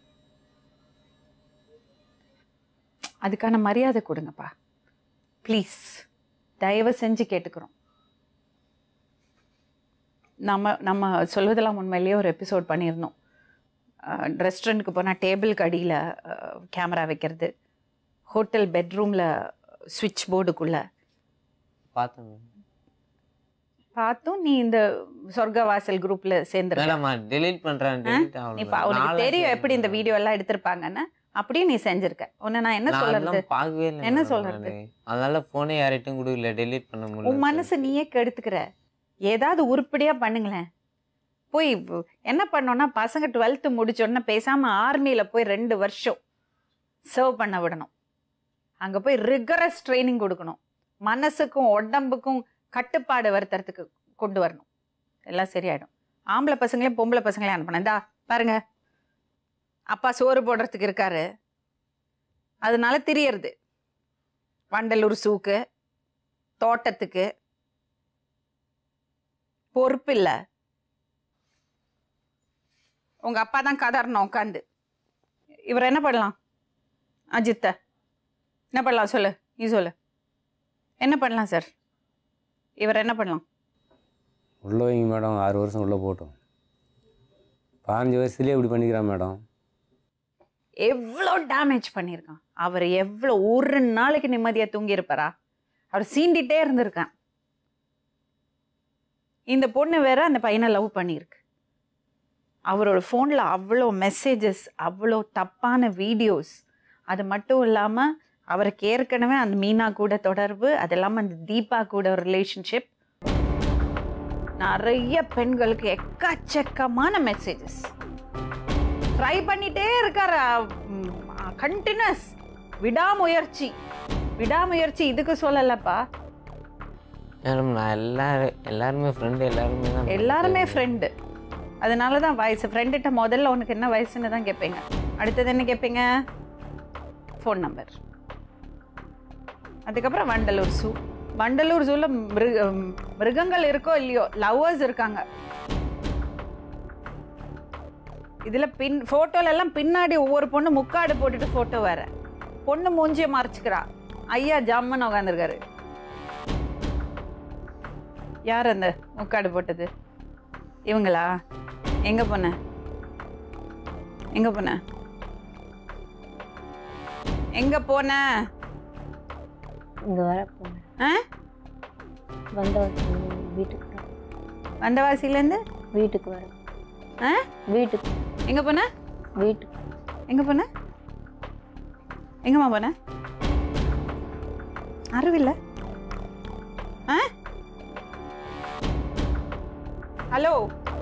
அதுக்கான மரியாதை கொடுங்கப்பா ப்ளீஸ் தயவு செஞ்சு கேட்டுக்கிறோம் நம்ம நம்ம சொல்வதெல்லாம் உண்மையிலேயே ஒரு எபிசோட் பண்ணியிருந்தோம் ரெஸ்டாரண்ட்டுக்கு போனால் டேபிளுக்கு அடியில் கேமரா வைக்கிறது ஹோட்டல் பெட்ரூமில் சுவிட்ச் போர்டுக்குள்ளே பார்த்தேன் மேடம் பார்த்தும் நீ இந்த சொர்க்கவாசல் குரூப்ல சேர்ந்துருக்க மேடம் delete பண்றேன் delete ஆகல இப்ப madam. அவனுக்கு நான்லாம் தெரியும் delete எப்படி இந்த பண்ணல. வீடியோ எல்லாம் எடுத்திருப்பாங்கன்னு அப்படியே நீ செஞ்சிருக்க உன்னை நான் என்ன நான் சொல்றது அதெல்லாம் பார்க்கவே இல்லை என்ன madam சொல்றது? நானு. அதனால போனே யார்கிட்டயும் கொடுக்கல delete பண்ண முடியல உன் மனசு நீயே கெடுத்துக்கிற ஏதாவது உருப்படியா பண்ணுங்களேன் போய் வ- என்ன பண்ணோம்னா பசங்க டுவெல்த்து முடிச்சோன்னா பேசாம ஆர்மியில போய் ரெண்டு வருஷம் சர்வ் பண்ண விடணும் அங்க போய் ரிகரஸ் ட்ரைனிங் கொடுக்கணும் மனசுக்கும் உடம்புக்கும் கட்டுப்பாடு வருத்துறதுக்கு கொண்டு வரணும் எல்லாம் சரியாயிடும் ஆம்பளை பசங்களையும் பொம்பளை பசங்களையும் அனுப்பணும் இந்தா பாருங்க அப்பா சோறு போடுறதுக்கு இருக்காரு அதனால தெரியறது வண்டலூர் சூக்கு தோட்டத்துக்கு பொறுப்பு இல்லை உங்க அப்பா தான் கதறணும் உட்காந்து இவர் என்ன பண்ணலாம் அஜித்த என்ன பண்ணலாம் சொல்லு நீ சொல்லு என்ன பண்ணலாம் சார் இவர் என்ன பண்ணலாம் உள்ளே வைங்க மேடம் ஆறு வருஷம் உள்ளே போட்டோம் பதினஞ்சு வயசுலேயே இப்படி பண்ணிக்கிறான் மேடம் எவ்வளோ டேமேஜ் பண்ணியிருக்கான் அவர் எவ்வளோ ஒரு நாளைக்கு நிம்மதியாக தூங்கியிருப்பாரா அவர் சீண்டிட்டே இருந்திருக்கான் இந்த பொண்ணு வேற அந்த பையனை லவ் பண்ணியிருக்கு அவரோட ஃபோனில் அவ்வளோ மெசேஜஸ் அவ்வளோ தப்பான வீடியோஸ் அது மட்டும் இல்லாமல் அவருக்கு ஏற்கனவே அந்த மீனா கூட தொடர்பு அது இல்லாமல் அந்த தீபா கூட ஒரு ரிலேஷன்ஷிப் நிறைய பெண்களுக்கு எக்கச்சக்கமான மெசேஜஸ் ட்ரை பண்ணிட்டே இருக்காரு கண்டினியூஸ் விடாமுயற்சி விடாமுயற்சி இதுக்கு சொல்லலப்பா மேடம் நான் எல்லாரும் எல்லாருமே ஃப்ரெண்டு எல்லாருமே தான் எல்லாருமே ஃப்ரெண்டு அதனால தான் வயசு ஃப்ரெண்டுகிட்ட முதல்ல உனக்கு என்ன வயசுன்னு தான் கேட்பீங்க அடுத்தது என்ன கேட்பீங்க ஃபோன் நம்பர் அதுக்கப்புறம் வண்டலூர் ஜூ வண்டலூர் ஜூவில் மிருக மிருகங்கள் இருக்கோ இல்லையோ லவ்வர்ஸ் இருக்காங்க இதில் பின் ஃபோட்டோல எல்லாம் பின்னாடி ஒவ்வொரு பொண்ணு முக்காடு போட்டுட்டு ஃபோட்டோ வேற பொண்ணு மூஞ்சியை மறைச்சிக்கிறா ஐயா ஜாமன் உட்காந்துருக்காரு யார் அந்த முக்காடு போட்டது இவங்களா எங்க போன எங்க போன எங்க போன இங்கே வர போனேன் ஆ? வந்தவாசி வீட்டுக்கு வர வந்தவாசிலேருந்து வீட்டுக்கு வர ஆ? வீட்டுக்கு எங்க போன வீட்டுக்கு எங்க போன எங்கம்மா போன அறிவில்ல ஆ ஹலோ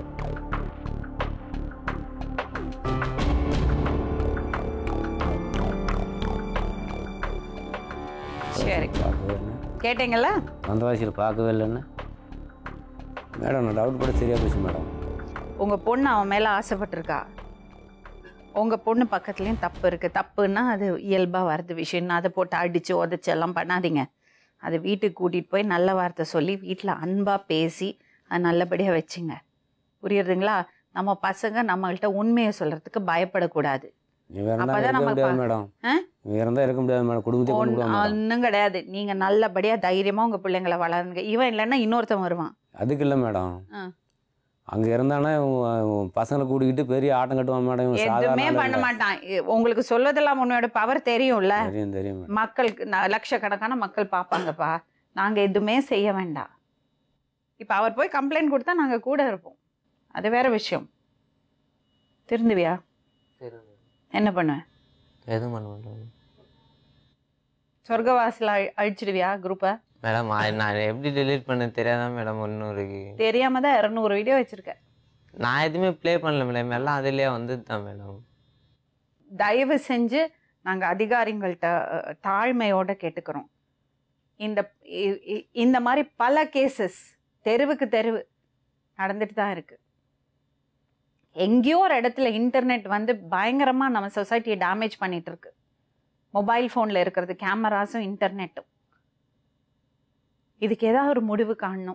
சரி பார்க்கவே இல்லை கேட்டீங்களா வந்தவாசியில் பார்க்கவே இல்லைன்னு மேடம் நான் டவுட் கூட சரியாக போச்சு மேடம் உங்க பொண்ணு அவன் மேல ஆசைப்பட்டிருக்கா உங்க பொண்ணு பக்கத்துலயும் தப்பு இருக்கு தப்புன்னா அது இயல்பா வருது விஷயம் அதை போட்டு அடிச்சு உதச்சு எல்லாம் பண்ணாதீங்க அதை வீட்டுக்கு கூட்டிட்டு போய் நல்ல வார்த்தை சொல்லி வீட்டில் அன்பா பேசி அது நல்லபடியா வச்சுங்க புரியுறதுங்களா நம்ம பசங்க நம்மள்ட்ட உண்மையை சொல்றதுக்கு பயப்படக்கூடாது நீ வேற அப்பதான் இருக்க நம்ம முடியாது பா- மேடம் ஆ? நீ இருந்தால் இருக்க முடியாது மேடம் குடும்பத்தை கொண்டு விடுவான் மேடம் ஒன்றும் கிடையாது நீங்க நல்லபடியா தைரியமா உங்க பிள்ளைங்களை வளருங்க இவன் இல்லைன்னா இன்னொருத்தன் வருவான் அதுக்கு இல்லை மேடம் ஆ. அங்கே இருந்தானே பசங்களை கூட்டிக்கிட்டு பெரிய ஆட்டம் கட்டுவான் மேடம் இவன் சாதாரண எதுவுமே ஆளு பண்ண இல்ல. மாட்டான் இ- உங்களுக்கு சொல்வதெல்லாம் உன்னோட பவர் தெரியும்ல தெரியும் தெரியும் மேடம் மக்களுக்கு ந- லட்சக்கணக்கான மக்கள் பார்ப்பாங்கப்பா நாங்கள் எதுவுமே செய்ய வேண்டாம் இப்போ அவர் போய் கம்ப்ளைண்ட் கொடுத்தா நாங்கள் கூட இருப்போம் அது வேற விஷயம் திருந்துவியா சரி என்ன பண்ணுவேன் எதுவும் பண்ண மாட்டேன் சொர்க்கவாசில் அழி அழிச்சிடுவியா குரூப்பை மேடம் அது நான் எப்படி டெலீட் பண்ண தெரியாதான் மேடம் ஒன்றும் இருக்கு தெரியாம தான் இரநூறு வீடியோ வச்சிருக்கேன் நான் எதுவுமே ப்ளே பண்ணல மேடம் எல்லாம் அதுலேயே வந்தது தான் மேடம் தயவு செஞ்சு நாங்கள் அதிகாரிங்கள்ட்ட அஹ், தாழ்மையோட கேட்டுக்கிறோம் இந்த இ- இ- இந்த மாதிரி பல கேசஸ் தெருவுக்கு தெருவு நடந்துட்டு தான் இருக்கு எங்கேயோ ஒரு இடத்துல இன்டர்நெட் வந்து பயங்கரமா நம்ம சொசைட்டியை டேமேஜ் பண்ணிட்டு இருக்கு மொபைல் ஃபோனில் இருக்கிறது கேமராஸும் இன்டர்நெட்டும் இதுக்கு ஏதாவது ஒரு முடிவு காணணும்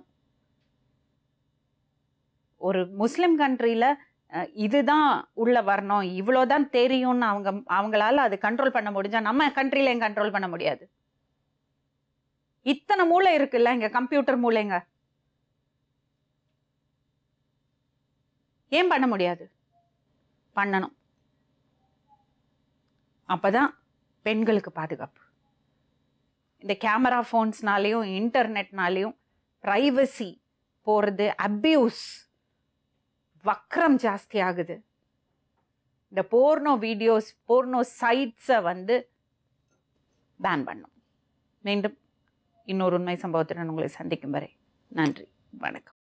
ஒரு முஸ்லிம் கண்ட்ரியில் இதுதான் உள்ள வரணும் இவ்வளோதான் தெரியும்னு அவங்க அவங்களால அது கண்ட்ரோல் பண்ண முடிஞ்சா நம்ம கண்ட்ரியில் எங்க கண்ட்ரோல் பண்ண முடியாது இத்தனை மூளை இருக்குல்ல இங்க கம்ப்யூட்டர் மூளைங்க ஏன் பண்ண முடியாது பண்ணணும் அப்பதான் பெண்களுக்கு பாதுகாப்பு இந்த கேமரா ஃபோன்ஸ்னாலேயும் இன்டர்நெட்னாலேயும் ப்ரைவசி போகிறது அப்யூஸ் வக்ரம் ஜாஸ்தி ஆகுது இந்த போர்னோ வீடியோஸ் போர்னோ சைட்ஸை வந்து பேன் பண்ணும் மீண்டும் இன்னொரு உண்மை சம்பவத்துடன் உங்களை சந்திக்கும் வரை நன்றி வணக்கம்